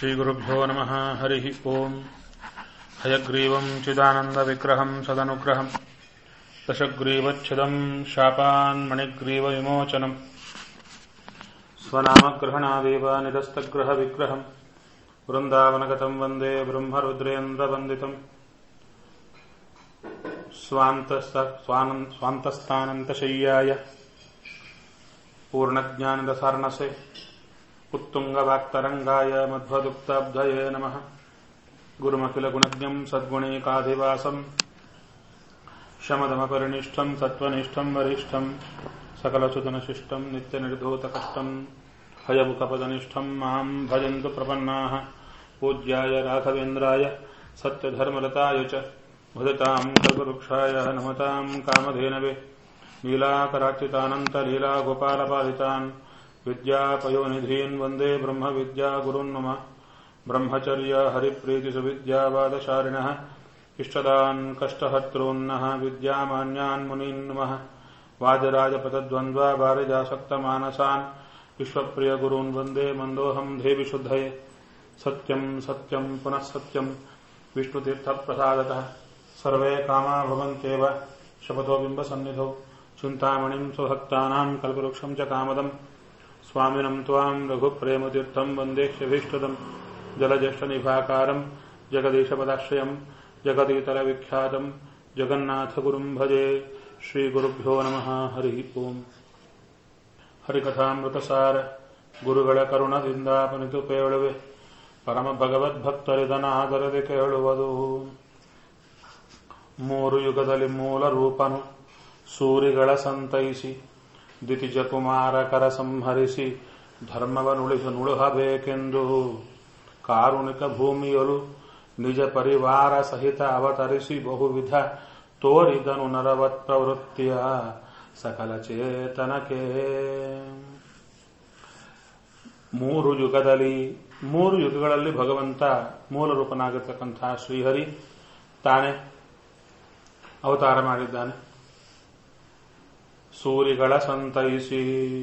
श्रीगुरुभ्यो नमः हरिः ओम् हयग्रीवम् चिदानन्दविग्रहम् सदनुग्रहम् दशग्रीवच्छिदम् शापान्मणिग्रीवविमोचनम् स्वनामग्रहणादेव निरस्तग्रहविग्रहम् वृन्दावनगतम् वन्दे ब्रह्मरुद्रेन्द्रवन्दितम् स्वान्तस्थानन्तशय्याय पूर्णज्ञानदसार्णसे उत्तुङ्गवाक्तरङ्गाय मध्वदुक्ताब्धये नमः गुरुमखिलगुणज्ञम् सद्गुणैकाधिवासम् शमदमपरिनिष्ठम् सत्त्वनिष्ठम् वरिष्ठम् सकलसुतनशिष्टम् नित्यनिर्धूतकष्टम् हयमुखपदनिष्ठम् माम् भजन्तु प्रपन्नाः पूज्याय राघवेन्द्राय सत्यधर्मरताय च भजताम् कल्पवृक्षाय नमताम् कामधेनवे नीलाकरार्चितानन्तलीलागोपालपालितान् विद्यापयोनिधीन् वन्दे ब्रह्मविद्यागुरुन् मम ब्रह्मचर्य हरिप्रीतिसुविद्यावादशारिणः इष्टदान् कष्टहर्तॄन्नः विद्यामान्यान् मुनीन् नमः वाजराजपदद्वन्द्वा वारिजासक्तमानसान् विश्वप्रियगुरून् वन्दे मन्दोऽहम् देविशुद्धये सत्यम् सत्यम् पुनः सत्यम् विष्णुतीर्थप्रसादतः सर्वे कामा भवन्त्येव शपथो बिम्बसन्निधौ चिन्तामणिम् स्वभक्तानाम् कल्पवृक्षम् च कामदम् स्वामिनम् त्वाम् रघुप्रेमतीर्थम् वन्देह्यभीष्टदम् जलज्येष्ठनिभाकारम् जगदीशपदाश्रयम् जगदीतरविख्यातम् जगन्नाथगुरुम् भजे ಶ್ರೀಗುರುಭ್ಯೋ ನಮಃ ಹರಿ ಓಂ ಹರಿಕಥಾಮೃತಸಾರ ಗುರುಗಳ ಕರುಣದಿಂದಾಪನಿತು ಪೇಳುವೆ ಪರಮ ಭಗವದ್ಭಕ್ತರಿದನಾದರದೆ ಕೇಳುವುದು ಮೂರು ಯುಗದಲ್ಲಿ ಮೂಲ ರೂಪನು ಸೂರಿಗಳ ಸಂತೈಸಿ ದಿತಿಜ ಕುಮಾರಕರ ಸಂಹರಿಸಿ ಧರ್ಮವನುಳಿಸು ನುಳುಹಬೇಕೆಂದು ಕಾರುಣಿಕ ಭೂಮಿಯಲು ನಿಜ ಪರಿವಾರ ಸಹಿತ ಅವತರಿಸಿ ಬಹುವಿಧ ತೋರಿದನು ನರವತ್ ಪ್ರವೃತ್ತಿಯ ಸಕಲ ಚೇತನಕ್ಕೆ ಮೂರು ಯುಗದಲ್ಲಿ ಮೂರು ಯುಗಗಳಲ್ಲಿ ಭಗವಂತ ಮೂಲ ರೂಪನಾಗಿರ್ತಕ್ಕಂತಹ ಶ್ರೀಹರಿ ತಾನೇ ಅವತಾರ ಮಾಡಿದ್ದಾನೆ ಸೂರಿಗಳ ಸಂತೈಸಿ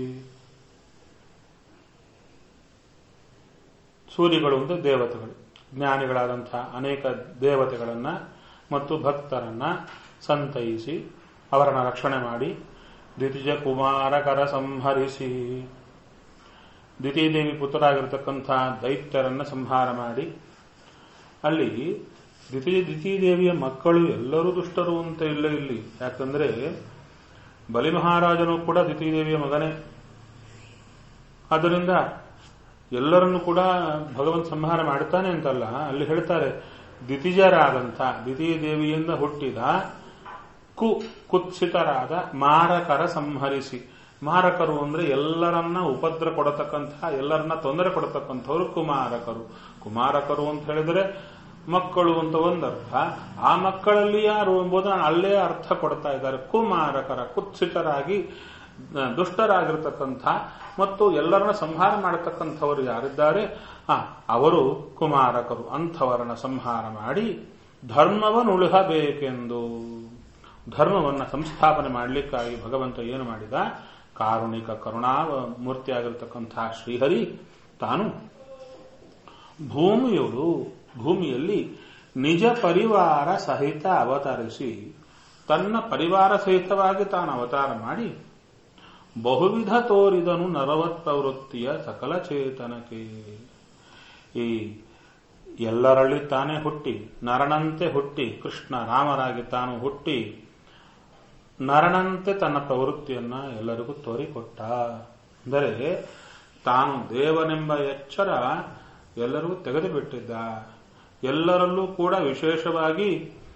ಸೂರಿಗಳು ಅಂದ್ರೆ ದೇವತೆಗಳು ಜ್ಞಾನಿಗಳಾದಂತಹ ಅನೇಕ ದೇವತೆಗಳನ್ನ ಮತ್ತು ಭಕ್ತರನ್ನ ಸಂತೈಸಿ ಅವರನ್ನ ರಕ್ಷಣೆ ಮಾಡಿ ದ್ವಿತೀಯ ಕುಮಾರಕರ ಸಂಹರಿಸಿ ದ್ವಿತೀಯದೇವಿ ಪುತ್ರರಾಗಿರ್ತಕ್ಕಂಥ ದೈತ್ಯರನ್ನ ಸಂಹಾರ ಮಾಡಿ ಅಲ್ಲಿ ದ್ವಿತೀಯ ದ್ವಿತೀಯದೇವಿಯ ಮಕ್ಕಳು ಎಲ್ಲರೂ ದುಷ್ಟರು ಅಂತ ಇಲ್ಲ ಇಲ್ಲಿ ಯಾಕಂದ್ರೆ ಬಲಿ ಮಹಾರಾಜನು ಕೂಡ ದ್ವಿತೀಯದೇವಿಯ ಮಗನೇ ಆದ್ದರಿಂದ ಎಲ್ಲರನ್ನು ಕೂಡ ಭಗವಂತ ಸಂಹಾರ ಮಾಡ್ತಾನೆ ಅಂತಲ್ಲ ಅಲ್ಲಿ ಹೇಳ್ತಾರೆ ದ್ವಿತೀಜರಾದಂಥ ದ್ವಿತೀಯ ದೇವಿಯಿಂದ ಹುಟ್ಟಿದ ಕು ಕುತ್ಸಿತರಾದ ಮಾರಕರ ಸಂಹರಿಸಿ ಮಾರಕರು ಅಂದ್ರೆ ಎಲ್ಲರನ್ನ ಉಪದ್ರ ಕೊಡತಕ್ಕಂತಹ ಎಲ್ಲರನ್ನ ತೊಂದರೆ ಕೊಡತಕ್ಕಂಥವ್ರು ಕುಮಾರಕರು ಕುಮಾರಕರು ಅಂತ ಹೇಳಿದ್ರೆ ಮಕ್ಕಳು ಅಂತ ಒಂದರ್ಥ ಆ ಮಕ್ಕಳಲ್ಲಿ ಯಾರು ಎಂಬುದನ್ನು ಅಲ್ಲೇ ಅರ್ಥ ಕೊಡ್ತಾ ಇದ್ದಾರೆ ಕುಮಾರಕರ ಕುತ್ಸಿತರಾಗಿ ದುಷ್ಟರಾಗಿರ್ತಕ್ಕಂಥ ಮತ್ತು ಎಲ್ಲರನ್ನ ಸಂಹಾರ ಮಾಡತಕ್ಕಂಥವರು ಯಾರಿದ್ದಾರೆ ಆ ಅವರು ಕುಮಾರಕರು ಅಂಥವರನ್ನ ಸಂಹಾರ ಮಾಡಿ ಧರ್ಮವನ್ನು ಉಳಿಹಬೇಕೆಂದು ಧರ್ಮವನ್ನು ಸಂಸ್ಥಾಪನೆ ಮಾಡಲಿಕ್ಕಾಗಿ ಭಗವಂತ ಏನು ಮಾಡಿದ ಕಾರುಣಿಕ ಕರುಣಾ ಮೂರ್ತಿಯಾಗಿರ್ತಕ್ಕಂತಹ ಶ್ರೀಹರಿ ತಾನು ಭೂಮಿಯಳು ಭೂಮಿಯಲ್ಲಿ ನಿಜ ಪರಿವಾರ ಸಹಿತ ಅವತರಿಸಿ ತನ್ನ ಪರಿವಾರ ಸಹಿತವಾಗಿ ತಾನು ಅವತಾರ ಮಾಡಿ ಬಹುವಿಧ ತೋರಿದನು ನರವತ್ ಪ್ರವೃತ್ತಿಯ ಸಕಲ ಚೇತನಕ್ಕೆ ಈ ಎಲ್ಲರಲ್ಲಿ ತಾನೇ ಹುಟ್ಟಿ ನರನಂತೆ ಹುಟ್ಟಿ ಕೃಷ್ಣ ರಾಮರಾಗಿ ತಾನು ಹುಟ್ಟಿ ನರನಂತೆ ತನ್ನ ಪ್ರವೃತ್ತಿಯನ್ನ ಎಲ್ಲರಿಗೂ ತೋರಿಕೊಟ್ಟ ಅಂದರೆ ತಾನು ದೇವನೆಂಬ ಎಚ್ಚರ ಎಲ್ಲರಿಗೂ ತೆಗೆದುಬಿಟ್ಟಿದ್ದ ಎಲ್ಲರಲ್ಲೂ ಕೂಡ ವಿಶೇಷವಾಗಿ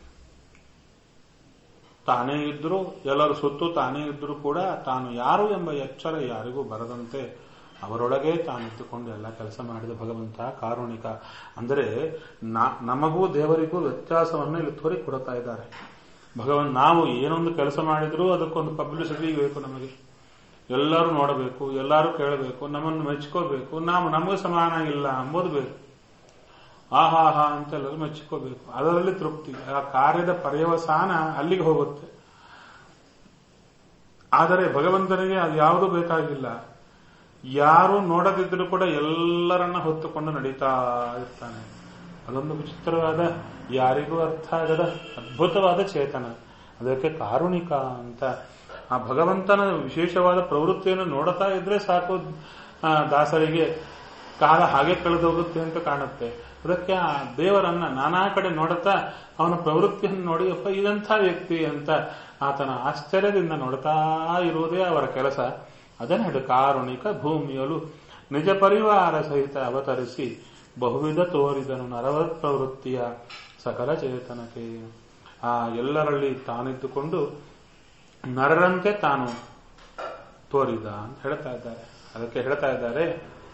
ತಾನೇ ಇದ್ರು ಎಲ್ಲರ ಸುತ್ತು ತಾನೇ ಇದ್ರೂ ಕೂಡ ತಾನು ಯಾರು ಎಂಬ ಎಚ್ಚರ ಯಾರಿಗೂ ಬರದಂತೆ ಅವರೊಳಗೆ ತಾನಿಟ್ಟುಕೊಂಡು ಎಲ್ಲ ಕೆಲಸ ಮಾಡಿದ ಭಗವಂತ ಕಾರುಣಿಕ ಅಂದರೆ ನಮಗೂ ದೇವರಿಗೂ ವ್ಯತ್ಯಾಸವನ್ನು ಇಲ್ಲಿ ತೋರಿಕೊಡ್ತಾ ಇದ್ದಾರೆ ಭಗವಂತ ನಾವು ಏನೊಂದು ಕೆಲಸ ಮಾಡಿದ್ರೂ ಅದಕ್ಕೊಂದು ಪಬ್ಲಿಸಿಟಿ ಬೇಕು ನಮಗೆ ಎಲ್ಲರೂ ನೋಡಬೇಕು ಎಲ್ಲರೂ ಕೇಳಬೇಕು ನಮ್ಮನ್ನು ಮೆಚ್ಕೋಬೇಕು ನಾವು ನಮಗೆ ಸಮಾನ ಇಲ್ಲ ಅಂಬೋದು ಬೇಕು ಆಹಾ ಹಾ ಅಂತ ಎಲ್ಲರೂ ಮೆಚ್ಚಿಕೋಬೇಕು ಅದರಲ್ಲಿ ತೃಪ್ತಿ ಆ ಕಾರ್ಯದ ಪರ್ಯವಸಾನ ಅಲ್ಲಿಗೆ ಹೋಗುತ್ತೆ ಆದರೆ ಭಗವಂತನಿಗೆ ಅದು ಯಾವುದೂ ಬೇಕಾಗಿಲ್ಲ ಯಾರು ನೋಡದಿದ್ರೂ ಕೂಡ ಎಲ್ಲರನ್ನ ಹೊತ್ತುಕೊಂಡು ನಡೀತಾ ಇರ್ತಾನೆ ಅದೊಂದು ವಿಚಿತ್ರವಾದ ಯಾರಿಗೂ ಅರ್ಥ ಆಗದ ಅದ್ಭುತವಾದ ಚೇತನ ಅದಕ್ಕೆ ಕಾರುಣಿಕ ಅಂತ ಆ ಭಗವಂತನ ವಿಶೇಷವಾದ ಪ್ರವೃತ್ತಿಯನ್ನು ನೋಡ್ತಾ ಇದ್ರೆ ಸಾಕು ಆ, ದಾಸರಿಗೆ ಕಾಲ ಹಾಗೆ ಕಳೆದೋಗುತ್ತೆ ಅಂತ ಕಾಣುತ್ತೆ ಅದಕ್ಕೆ ಆ ದೇವರನ್ನ ನಾನಾ ಕಡೆ ನೋಡುತ್ತಾ ಅವನ ಪ್ರವೃತ್ತಿಯನ್ನು ನೋಡಿ ಅಪ್ಪ ಇದಂಥ ವ್ಯಕ್ತಿ ಅಂತ ಆತನ ಆಶ್ಚರ್ಯದಿಂದ ನೋಡ್ತಾ ಇರುವುದೇ ಅವರ ಕೆಲಸ ಅದನ್ನ ಹೇಳು ಕಾರುಣಿಕ ಭೂಮಿಯಲು ನಿಜ ಪರಿವಾರ ಸಹಿತ ಅವತರಿಸಿ ಬಹುವಿಧ ತೋರಿದನು ನರವತ್ ಪ್ರವೃತ್ತಿಯ ಸಕಲ ಚೇತನಕ್ಕೆ ಆ ಎಲ್ಲರಲ್ಲಿ ತಾನಿದ್ದುಕೊಂಡು ನರರಂತೆ ತಾನು ತೋರಿದ ಅಂತ ಹೇಳ್ತಾ ಇದ್ದಾರೆ ಅದಕ್ಕೆ ಹೇಳ್ತಾ ಇದ್ದಾರೆ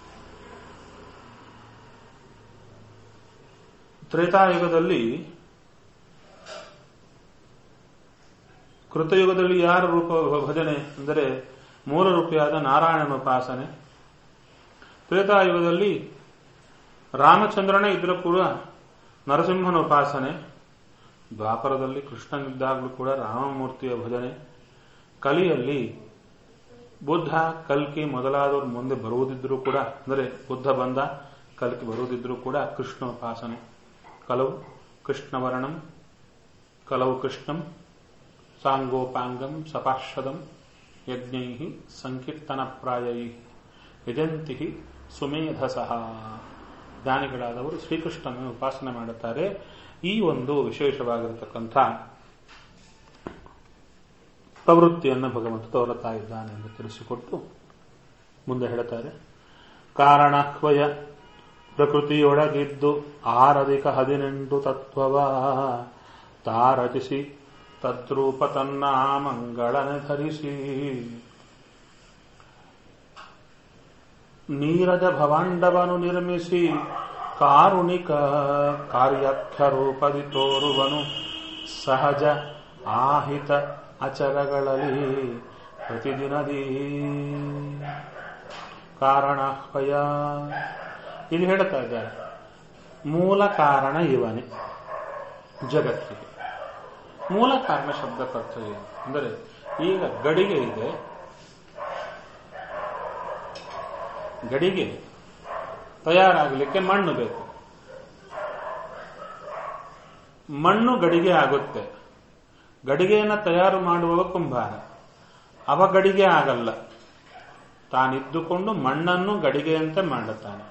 ತ್ರೇತಾಯುಗದಲ್ಲಿ ಕೃತಯುಗದಲ್ಲಿ ಯಾರ ರೂಪ ಭಜನೆ ಅಂದರೆ ಮೂಲ ರೂಪಿಯಾದ ನಾರಾಯಣನ ಉಪಾಸನೆ ತ್ರೇತಾಯುಗದಲ್ಲಿ ರಾಮಚಂದ್ರನೇ ಇದ್ರೂ ಕೂಡ ನರಸಿಂಹನ ಉಪಾಸನೆ ದ್ವಾಪರದಲ್ಲಿ ಕೃಷ್ಣನಿದ್ದಾಗಲೂ ಕೂಡ ರಾಮಮೂರ್ತಿಯ ಭಜನೆ ಕಲಿಯಲ್ಲಿ ಬುದ್ಧ ಕಲ್ಕಿ ಮೊದಲಾದವರು ಮುಂದೆ ಬರುವುದಿದ್ರೂ ಕೂಡ ಅಂದರೆ ಬುದ್ಧ ಬಂದ ಕಲ್ಕಿ ಬರುವುದಿದ್ರೂ ಕೂಡ ಕೃಷ್ಣ ಉಪಾಸನೆ ಕಲವು ಕೃಷ್ಣವರ್ಣಂ ಕಲವು ಕೃಷ್ಣಂ ಸಾಂಗೋಪಾಂಗಂ ಸಪಾರ್ಷದಂ ಯಜ್ಞೈ ಸಂಕೀರ್ತನ ಪ್ರಾಯೈ ಯಜಂತಿ ಸುಮೇಧಸಃ ಜ್ಞಾನಿಗಳಾದವರು ಶ್ರೀಕೃಷ್ಣನ ಉಪಾಸನೆ ಮಾಡುತ್ತಾರೆ ಈ ಒಂದು ವಿಶೇಷವಾಗಿರತಕ್ಕಂಥ ಪ್ರವೃತ್ತಿಯನ್ನು ಭಗವಂತ ತೋರುತ್ತಾ ಇದ್ದಾನೆ ಎಂದು ತಿಳಿಸಿಕೊಟ್ಟು ಮುಂದೆ ಹೇಳುತ್ತಾರೆ ಕಾರಣಕ್ವಯ ಪ್ರಕೃತಿಯೊಳಗಿದ್ದು ಆರಧಿಕ ಹದಿನೆಂಟು ತತ್ವವ ತಾರಚಿಸಿ ತದ್ರೂಪ ತನ್ನ ಮಂಗಳನೆ ಧರಿಸಿ ನೀರಜ ಭವಾಂಡವನು ನಿರ್ಮಿಸಿ ಕಾರುಣಿಕ ಕಾರ್ಯಾಖ್ಯ ರೂಪದಿ ತೋರುವನು ಸಹಜ ಆಹಿತ ಅಚರಗಳಲ್ಲಿ ಪ್ರತಿದಿನದಿ ಕಾರಣಾಹ್ವಯ ಇಲ್ಲಿ ಹೇಳ್ತಾ ಇದ್ದಾರೆ ಮೂಲ ಕಾರಣ ಇವನೇ ಜಗತ್ತಿಗೆ ಮೂಲ ಕಾರಣ ಶಬ್ದಕ್ಕರ್ಥ ಏನು ಅಂದರೆ ಈಗ ಗಡಿಗೆ ಇದೆ ಗಡಿಗೆ ತಯಾರಾಗಲಿಕ್ಕೆ ಮಣ್ಣು ಬೇಕು ಮಣ್ಣು ಗಡಿಗೆ ಆಗುತ್ತೆ ಗಡಿಗೆಯನ್ನು ತಯಾರು ಮಾಡುವವ ಕುಂಬಾರ ಅವ ಗಡಿಗೆ ಆಗಲ್ಲ ತಾನಿದ್ದುಕೊಂಡು ಮಣ್ಣನ್ನು ಗಡಿಗೆಯಂತೆ ಮಾಡುತ್ತಾನೆ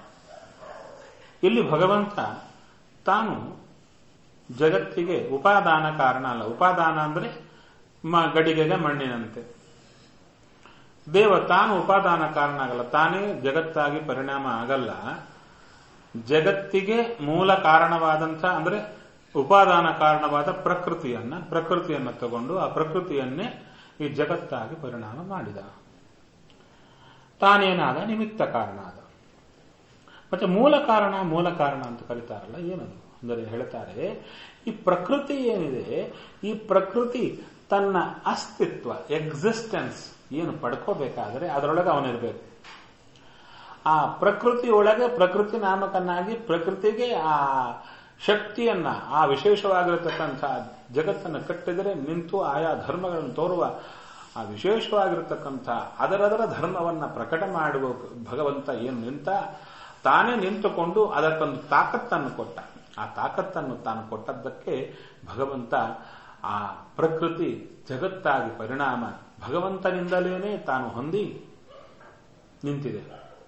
ಇಲ್ಲಿ ಭಗವಂತ ತಾನು ಜಗತ್ತಿಗೆ ಉಪಾದಾನ ಕಾರಣ ಅಲ್ಲ ಉಪಾದಾನ ಅಂದ್ರೆ ಮ ಗಡಿಗೆಗೆ ಮಣ್ಣಿನಂತೆ ದೇವ ತಾನು ಉಪಾದಾನ ಕಾರಣ ಆಗಲ್ಲ ತಾನೇ ಜಗತ್ತಾಗಿ ಪರಿಣಾಮ ಆಗಲ್ಲ ಜಗತ್ತಿಗೆ ಮೂಲ ಕಾರಣವಾದಂಥ ಅಂದ್ರೆ ಉಪಾದಾನ ಕಾರಣವಾದ ಪ್ರಕೃತಿಯನ್ನ ಪ್ರಕೃತಿಯನ್ನ ತಗೊಂಡು ಆ ಪ್ರಕೃತಿಯನ್ನೇ ಈ ಜಗತ್ತಾಗಿ ಪರಿಣಾಮ ಮಾಡಿದ ತಾನೇನಾದ ನಿಮಿತ್ತ ಕಾರಣ ಆದ ಮತ್ತೆ ಮೂಲ ಕಾರಣ ಮೂಲ ಕಾರಣ ಅಂತ ಕರೀತಾರಲ್ಲ ಏನದು ಅಂದರೆ ಹೇಳ್ತಾರೆ ಈ ಪ್ರಕೃತಿ ಏನಿದೆ ಈ ಪ್ರಕೃತಿ ತನ್ನ ಅಸ್ತಿತ್ವ ಎಕ್ಸಿಸ್ಟೆನ್ಸ್ ಏನು ಪಡ್ಕೋಬೇಕಾದ್ರೆ ಅದರೊಳಗೆ ಅವನಿರ್ಬೇಕು ಆ ಪ್ರಕೃತಿಯೊಳಗೆ ಪ್ರಕೃತಿ ನಾಮಕನಾಗಿ ಪ್ರಕೃತಿಗೆ ಆ ಶಕ್ತಿಯನ್ನ ಆ ವಿಶೇಷವಾಗಿರತಕ್ಕಂಥ ಜಗತ್ತನ್ನು ಕಟ್ಟಿದರೆ ನಿಂತು ಆಯಾ ಧರ್ಮಗಳನ್ನು ತೋರುವ ಆ ವಿಶೇಷವಾಗಿರತಕ್ಕಂಥ ಅದರದರ ಧರ್ಮವನ್ನ ಪ್ರಕಟ ಮಾಡುವ ಭಗವಂತ ಏನು ನಿಂತ ತಾನೇ ನಿಂತುಕೊಂಡು ಅದಕ್ಕೊಂದು ತಾಕತ್ತನ್ನು ಕೊಟ್ಟ ಆ ತಾಕತ್ತನ್ನು ತಾನು ಕೊಟ್ಟದ್ದಕ್ಕೆ ಭಗವಂತ ಆ ಪ್ರಕೃತಿ ಜಗತ್ತಾಗಿ ಪರಿಣಾಮ ಭಗವಂತನಿಂದಲೇನೆ ತಾನು ಹೊಂದಿ ನಿಂತಿದೆ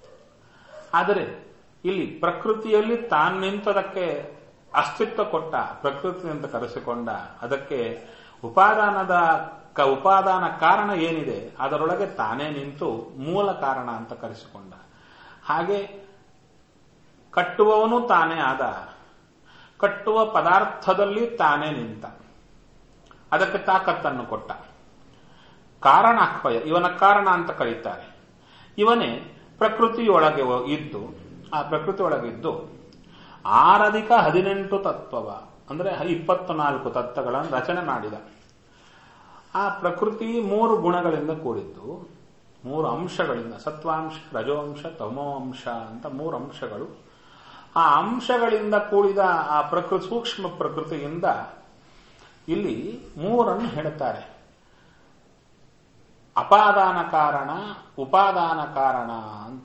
ಆದರೆ ಇಲ್ಲಿ ಪ್ರಕೃತಿಯಲ್ಲಿ ತಾನು ನಿಂತದಕ್ಕೆ ಅಸ್ತಿತ್ವ ಕೊಟ್ಟ ಪ್ರಕೃತಿ ಅಂತ ಕರೆಸಿಕೊಂಡ ಅದಕ್ಕೆ ಉಪಾದಾನದ ಕ ಉಪಾದಾನ ಕಾರಣ ಏನಿದೆ ಅದರೊಳಗೆ ತಾನೇ ನಿಂತು ಮೂಲ ಕಾರಣ ಅಂತ ಕರೆಸಿಕೊಂಡ ಹಾಗೆ ಕಟ್ಟುವವನು ತಾನೇ ಆದ ಕಟ್ಟುವ ಪದಾರ್ಥದಲ್ಲಿ ತಾನೇ ನಿಂತ ಅದಕ್ಕೆ ತಾಕತ್ತನ್ನು ಕೊಟ್ಟ ಕಾರಣಾಕ್ವಯ ಇವನ ಕಾರಣ ಅಂತ ಕರೀತಾರೆ ಇವನೇ ಪ್ರಕೃತಿಯೊಳಗೆ ಇದ್ದು ಆ ಪ್ರಕೃತಿಯೊಳಗಿದ್ದು ಆರಧಿಕ ಹದಿನೆಂಟು ತತ್ವವ ಅಂದರೆ ಇಪ್ಪತ್ತು ನಾಲ್ಕು ತತ್ವಗಳನ್ನು ರಚನೆ ಮಾಡಿದ ಆ ಪ್ರಕೃತಿ ಮೂರು ಗುಣಗಳಿಂದ ಕೂಡಿದ್ದು ಮೂರು ಅಂಶಗಳಿಂದ ಸತ್ವಾಂಶ ರಜೋಂಶ ತಮೋಂಶ ಅಂತ ಮೂರು ಅಂಶಗಳು ಆ ಅಂಶಗಳಿಂದ ಕೂಡಿದ ಆ ಪ್ರಕೃತಿ ಸೂಕ್ಷ್ಮ ಪ್ರಕೃತಿಯಿಂದ ಇಲ್ಲಿ ಮೂರನ್ನು ಹೇಳುತ್ತಾರೆ ಅಪಾದಾನ ಕಾರಣ ಉಪಾದಾನ ಕಾರಣ ಅಂತ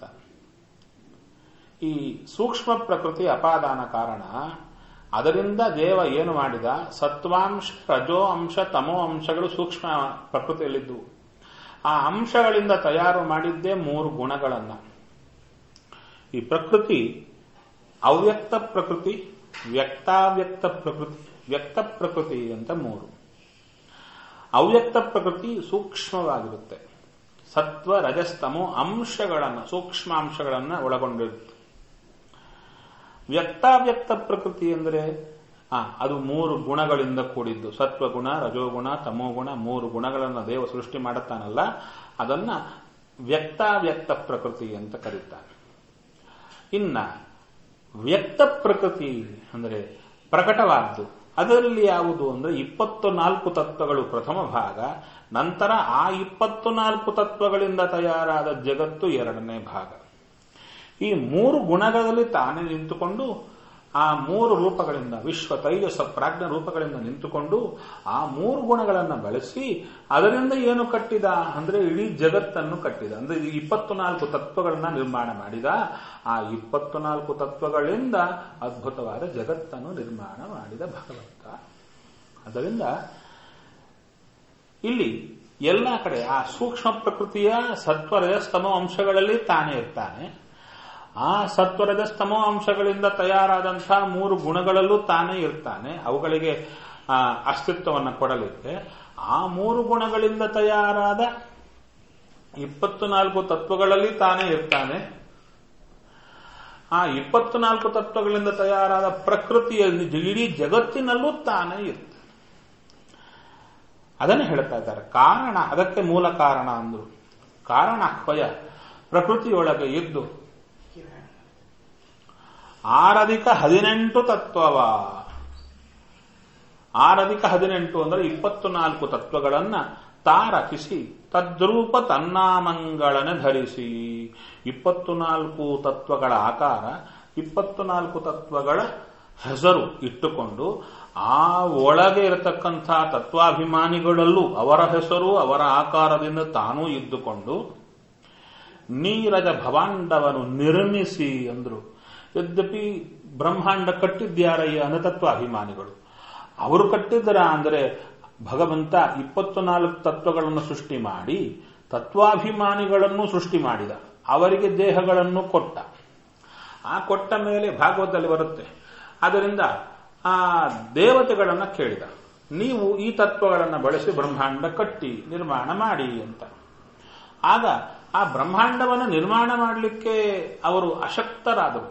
ಈ ಸೂಕ್ಷ್ಮ ಪ್ರಕೃತಿ ಅಪಾದಾನ ಕಾರಣ ಅದರಿಂದ ದೇವ ಏನು ಮಾಡಿದ ಸತ್ವಾಂಶ ರಜೋ ಅಂಶ ತಮೋ ಅಂಶಗಳು ಸೂಕ್ಷ್ಮ ಪ್ರಕೃತಿಯಲ್ಲಿದ್ದವು ಆ ಅಂಶಗಳಿಂದ ತಯಾರು ಮಾಡಿದ್ದೇ ಮೂರು ಗುಣಗಳನ್ನ ಈ ಪ್ರಕೃತಿ ಅವ್ಯಕ್ತ ಪ್ರಕೃತಿ ವ್ಯಕ್ತಾವ್ಯಕ್ತ ಪ್ರಕೃತಿ ವ್ಯಕ್ತ ಪ್ರಕೃತಿ ಅಂತ ಮೂರು ಅವ್ಯಕ್ತ ಪ್ರಕೃತಿ ಸೂಕ್ಷ್ಮವಾಗಿರುತ್ತೆ ಸತ್ವ ರಜಸ್ತಮೋ ಅಂಶಗಳನ್ನು ಸೂಕ್ಷ್ಮಾಂಶಗಳನ್ನ ಒಳಗೊಂಡಿರುತ್ತೆ ವ್ಯಕ್ತಾವ್ಯಕ್ತ ಪ್ರಕೃತಿ ಅಂದರೆ ಆ ಅದು ಮೂರು ಗುಣಗಳಿಂದ ಕೂಡಿದ್ದು ಸತ್ವಗುಣ ರಜೋಗುಣ ತಮೋಗುಣ ಮೂರು ಗುಣಗಳನ್ನು ದೇವ ಸೃಷ್ಟಿ ಮಾಡುತ್ತಾನಲ್ಲ ಅದನ್ನ ವ್ಯಕ್ತಾವ್ಯಕ್ತ ಪ್ರಕೃತಿ ಅಂತ ಕರೀತಾನೆ ಇನ್ನ ವ್ಯಕ್ತ ಪ್ರಕೃತಿ ಅಂದರೆ ಪ್ರಕಟವಾದ್ದು ಅದರಲ್ಲಿ ಯಾವುದು ಅಂದ್ರೆ ಇಪ್ಪತ್ತು ನಾಲ್ಕು ತತ್ವಗಳು ಪ್ರಥಮ ಭಾಗ ನಂತರ ಆ ಇಪ್ಪತ್ತು ನಾಲ್ಕು ತತ್ವಗಳಿಂದ ತಯಾರಾದ ಜಗತ್ತು ಎರಡನೇ ಭಾಗ ಈ ಮೂರು ಗುಣಗಳಲ್ಲಿ ತಾನೇ ನಿಂತುಕೊಂಡು ಆ ಮೂರು ರೂಪಗಳಿಂದ ವಿಶ್ವ ತೈಜಸ ಪ್ರಾಜ್ಞ ರೂಪಗಳಿಂದ ನಿಂತುಕೊಂಡು ಆ ಮೂರು ಗುಣಗಳನ್ನು ಬಳಸಿ ಅದರಿಂದ ಏನು ಕಟ್ಟಿದ ಅಂದ್ರೆ ಇಡೀ ಜಗತ್ತನ್ನು ಕಟ್ಟಿದ ಅಂದ್ರೆ ಈ ಇಪ್ಪತ್ತು ನಾಲ್ಕು ತತ್ವಗಳನ್ನ ನಿರ್ಮಾಣ ಮಾಡಿದ ಆ ಇಪ್ಪತ್ತು ನಾಲ್ಕು ತತ್ವಗಳಿಂದ ಅದ್ಭುತವಾದ ಜಗತ್ತನ್ನು ನಿರ್ಮಾಣ ಮಾಡಿದ ಭಗವಂತ ಅದರಿಂದ ಇಲ್ಲಿ ಎಲ್ಲ ಕಡೆ ಆ ಸೂಕ್ಷ್ಮ ಪ್ರಕೃತಿಯ ಸತ್ವರಜಸ್ತಮ ಅಂಶಗಳಲ್ಲಿ ತಾನೇ ಇರ್ತಾನೆ ಆ ಸತ್ವರಜಸ್ತಮೋ ಅಂಶಗಳಿಂದ ತಯಾರಾದಂತಹ ಮೂರು ಗುಣಗಳಲ್ಲೂ ತಾನೇ ಇರ್ತಾನೆ ಅವುಗಳಿಗೆ ಅಸ್ತಿತ್ವವನ್ನು ಕೊಡಲಿಕ್ಕೆ ಆ ಮೂರು ಗುಣಗಳಿಂದ ತಯಾರಾದ ಇಪ್ಪತ್ತು ನಾಲ್ಕು ತತ್ವಗಳಲ್ಲಿ ತಾನೇ ಇರ್ತಾನೆ ಆ ಇಪ್ಪತ್ತು ನಾಲ್ಕು ತತ್ವಗಳಿಂದ ತಯಾರಾದ ಪ್ರಕೃತಿಯಲ್ಲಿ ಇಡೀ ಜಗತ್ತಿನಲ್ಲೂ ತಾನೇ ಇರ್ತಾನೆ ಅದನ್ನು ಹೇಳ್ತಾ ಇದ್ದಾರೆ ಕಾರಣ ಅದಕ್ಕೆ ಮೂಲ ಕಾರಣ ಅಂದ್ರು ಕಾರಣ ಅಕ್ವಯ ಪ್ರಕೃತಿಯೊಳಗೆ ಇದ್ದು ಆರಧಿಕ ಹದಿನೆಂಟು ತತ್ವವ ಆರಧಿಕ ಹದಿನೆಂಟು ಅಂದ್ರೆ ಇಪ್ಪತ್ತು ನಾಲ್ಕು ತತ್ವಗಳನ್ನ ತಾ ರಚಿಸಿ ತದ್ರೂಪ ತನ್ನಾಮಂಗಳನೆ ಧರಿಸಿ ಇಪ್ಪತ್ತು ನಾಲ್ಕು ತತ್ವಗಳ ಆಕಾರ ಇಪ್ಪತ್ತು ನಾಲ್ಕು ತತ್ವಗಳ ಹೆಸರು ಇಟ್ಟುಕೊಂಡು ಆ ಒಳಗೆ ಇರತಕ್ಕಂಥ ತತ್ವಾಭಿಮಾನಿಗಳಲ್ಲೂ ಅವರ ಹೆಸರು ಅವರ ಆಕಾರದಿಂದ ತಾನೂ ಇದ್ದುಕೊಂಡು ನೀರಜ ಭವಾಂಡವನ್ನು ನಿರ್ಮಿಸಿ ಅಂದ್ರು ಯದ್ಯಪಿ ಬ್ರಹ್ಮಾಂಡ ಕಟ್ಟಿದ್ಯಾರಯ್ಯ ಅನತತ್ವಾಭಿಮಾನಿಗಳು ಅವರು ಕಟ್ಟಿದ್ದರ ಅಂದರೆ ಭಗವಂತ ಇಪ್ಪತ್ತು ನಾಲ್ಕು ತತ್ವಗಳನ್ನು ಸೃಷ್ಟಿ ಮಾಡಿ ತತ್ವಾಭಿಮಾನಿಗಳನ್ನು ಸೃಷ್ಟಿ ಮಾಡಿದ ಅವರಿಗೆ ದೇಹಗಳನ್ನು ಕೊಟ್ಟ ಆ ಕೊಟ್ಟ ಮೇಲೆ ಭಾಗವತದಲ್ಲಿ ಬರುತ್ತೆ ಅದರಿಂದ ಆ ದೇವತೆಗಳನ್ನ ಕೇಳಿದ ನೀವು ಈ ತತ್ವಗಳನ್ನು ಬಳಸಿ ಬ್ರಹ್ಮಾಂಡ ಕಟ್ಟಿ ನಿರ್ಮಾಣ ಮಾಡಿ ಅಂತ ಆಗ ಆ ಬ್ರಹ್ಮಾಂಡವನ್ನು ನಿರ್ಮಾಣ ಮಾಡಲಿಕ್ಕೆ ಅವರು ಅಶಕ್ತರಾದರು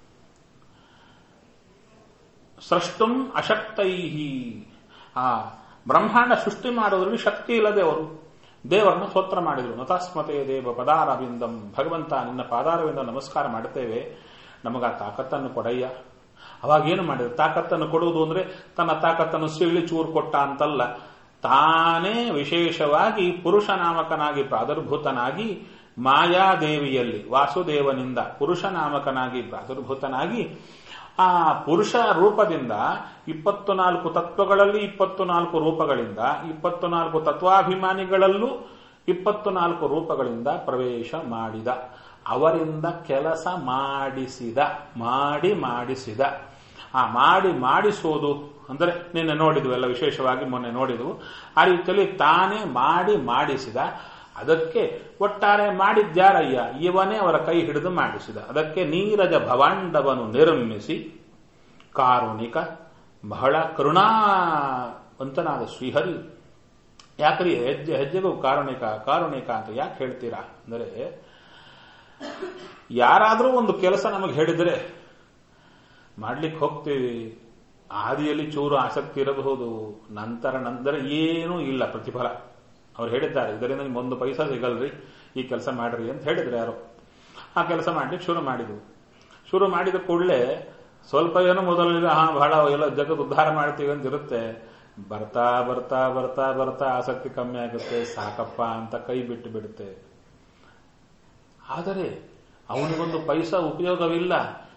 ಸೃಷ್ಟುಂ ಅಶಕ್ತೈಹಿ ಆ ಬ್ರಹ್ಮಾಂಡ ಸೃಷ್ಟಿ ಮಾಡೋದ್ರಲ್ಲಿ ಶಕ್ತಿ ಇಲ್ಲದೆ ಅವರು ದೇವರನ್ನು ಸ್ತೋತ್ರ ಮಾಡಿದರು ನತಾಸ್ಮತೆ ದೇವ ಪದಾರವಿಂದಂ ಭಗವಂತ ನಿನ್ನ ಪಾದಾರವಿಂದ ನಮಸ್ಕಾರ ಮಾಡುತ್ತೇವೆ ನಮಗ ತಾಕತ್ತನ್ನು ಕೊಡಯ್ಯ ಅವಾಗ ಏನು ಮಾಡಿದ್ರು ತಾಕತ್ತನ್ನು ಕೊಡುವುದು ಅಂದ್ರೆ ತನ್ನ ತಾಕತ್ತನ್ನು ಸೀಳಿ ಚೂರು ಕೊಟ್ಟ ಅಂತಲ್ಲ ತಾನೇ ವಿಶೇಷವಾಗಿ ಪುರುಷ ನಾಮಕನಾಗಿ ಪ್ರಾದುರ್ಭೂತನಾಗಿ ಮಾಯಾದೇವಿಯಲ್ಲಿ ವಾಸುದೇವನಿಂದ ಪುರುಷ ನಾಮಕನಾಗಿ ಪ್ರಾದುರ್ಭೂತನಾಗಿ ಆ ಪುರುಷ ರೂಪದಿಂದ ಇಪ್ಪತ್ತು ನಾಲ್ಕು ತತ್ವಗಳಲ್ಲಿ ಇಪ್ಪತ್ತು ನಾಲ್ಕು ರೂಪಗಳಿಂದ ಇಪ್ಪತ್ತು ನಾಲ್ಕು ತತ್ವಾಭಿಮಾನಿಗಳಲ್ಲೂ ಇಪ್ಪತ್ತು ನಾಲ್ಕು ರೂಪಗಳಿಂದ ಪ್ರವೇಶ ಮಾಡಿದ ಅವರಿಂದ ಕೆಲಸ ಮಾಡಿಸಿದ ಮಾಡಿ ಮಾಡಿಸಿದ ಆ ಮಾಡಿ ಮಾಡಿಸೋದು ಅಂದರೆ ನಿನ್ನೆ ನೋಡಿದ್ವು ಎಲ್ಲ ವಿಶೇಷವಾಗಿ ಮೊನ್ನೆ ನೋಡಿದ್ವು ಆ ರೀತಿಯಲ್ಲಿ ತಾನೇ ಮಾಡಿ ಮಾಡಿಸಿದ ಅದಕ್ಕೆ ಒಟ್ಟಾರೆ ಮಾಡಿದ್ಯಾರಯ್ಯ ಇವನೇ ಅವರ ಕೈ ಹಿಡಿದು ಮಾಡಿಸಿದ ಅದಕ್ಕೆ ನೀರಜ ಭವಾಂಡವನ್ನು ನಿರ್ಮಿಸಿ ಕಾರುಣಿಕ ಬಹಳ ಕರುಣಾವಂತನಾದ ಶ್ರೀಹರಿ ಯಾಕ್ರಿ ಹೆಜ್ಜೆ ಹೆಜ್ಜೆಗೂ ಕಾರುಣಿಕ ಕಾರುಣಿಕ ಅಂತ ಯಾಕೆ ಹೇಳ್ತೀರಾ ಅಂದರೆ ಯಾರಾದರೂ ಒಂದು ಕೆಲಸ ನಮಗೆ ಹೇಳಿದ್ರೆ ಮಾಡ್ಲಿಕ್ಕೆ ಹೋಗ್ತೀವಿ ಆದಿಯಲ್ಲಿ ಚೂರು ಆಸಕ್ತಿ ಇರಬಹುದು ನಂತರ ನಂತರ ಏನೂ ಇಲ್ಲ ಪ್ರತಿಫಲ ಅವ್ರು ಹೇಳಿದ್ದಾರೆ ಇದರಿಂದ ನಿಮ್ಗೆ ಒಂದು ಪೈಸಾ ಸಿಗಲ್ರಿ ಈ ಕೆಲಸ ಮಾಡ್ರಿ ಅಂತ ಹೇಳಿದ್ರೆ ಯಾರು ಆ ಕೆಲಸ ಮಾಡ್ಲಿಕ್ಕೆ ಶುರು ಮಾಡಿದ್ವು ಶುರು ಮಾಡಿದ ಕೂಡಲೇ ಸ್ವಲ್ಪ ಏನೋ ಮೊದಲಿಗೆ ಹಾ ಬಹಳ ಎಲ್ಲ ಜಗತ್ ಉದ್ಧಾರ ಮಾಡ್ತೀವಿ ಅಂತ ಇರುತ್ತೆ ಬರ್ತಾ ಬರ್ತಾ ಬರ್ತಾ ಬರ್ತಾ ಆಸಕ್ತಿ ಕಮ್ಮಿ ಆಗುತ್ತೆ ಸಾಕಪ್ಪ ಅಂತ ಕೈ ಬಿಟ್ಟು ಬಿಡುತ್ತೆ ಆದರೆ ಅವನಿಗೊಂದು ಪೈಸಾ ಉಪಯೋಗವಿಲ್ಲ